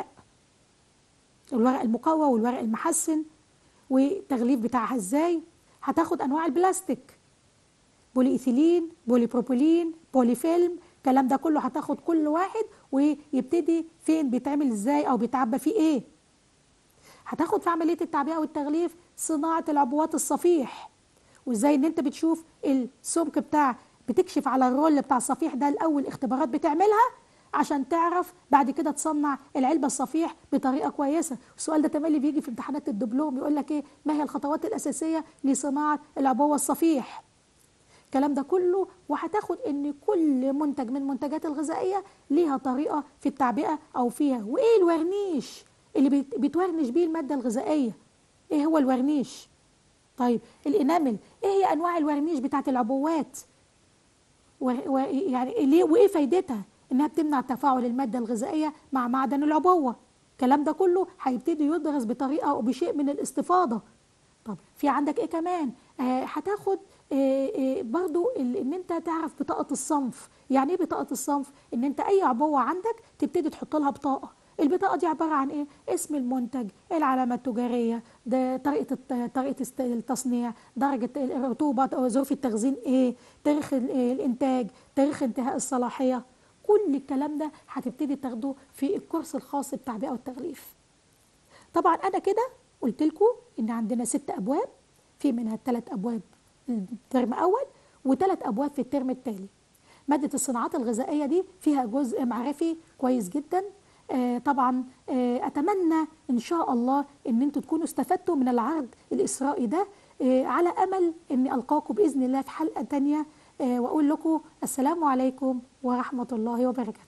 الورق المقوى والورق المحسن والتغليف بتاعها ازاي هتاخد انواع البلاستيك بولي ايثيلين بولي بروبولين بولي فيلم الكلام ده كله هتاخد كل واحد ويبتدي فين بيتعمل ازاي او بيتعبى فيه ايه هتاخد في عمليه التعبئه والتغليف صناعه العبوات الصفيح وازاي ان انت بتشوف السمك بتاع بتكشف على الرول بتاع الصفيح ده الاول اختبارات بتعملها عشان تعرف بعد كده تصنع العلبه الصفيح بطريقه كويسه السؤال ده تملي بيجي في امتحانات الدبلوم يقول لك ايه ما هي الخطوات الاساسيه لصناعه العبوه الصفيح الكلام ده كله وهتاخد ان كل منتج من المنتجات الغذائيه ليها طريقه في التعبئه او فيها وايه الورنيش اللي بيتورنش بيه الماده الغذائيه ايه هو الورنيش طيب الانامل ايه هي انواع الورنيش بتاعت العبوات و... و... يعني ليه وايه فايدتها انها بتمنع تفاعل الماده الغذائيه مع معدن العبوه الكلام ده كله هيبتدي يدرس بطريقه او بشيء من الاستفاضه طب في عندك ايه كمان آه هتاخد آه آه برضو ال- ان انت تعرف بطاقه الصنف يعني ايه بطاقه الصنف ان انت اي عبوه عندك تبتدي تحط لها بطاقه البطاقه دي عباره عن ايه اسم المنتج العلامه التجاريه ده طريقه الت- طريقه است- التصنيع درجه الرطوبه أو ظروف التخزين ايه تاريخ ال- الانتاج تاريخ انتهاء الصلاحيه كل الكلام ده هتبتدي تاخده في الكورس الخاص بتاع بيئه والتغليف طبعا انا كده قلت لكم ان عندنا ست ابواب في منها ثلاث ابواب الترم اول وثلاث ابواب في الترم التالي ماده الصناعات الغذائيه دي فيها جزء معرفي كويس جدا آه طبعا آه اتمنى ان شاء الله ان انتم تكونوا استفدتوا من العرض الاسرائي ده آه على امل اني القاكم باذن الله في حلقه تانية آه واقول لكم السلام عليكم ورحمه الله وبركاته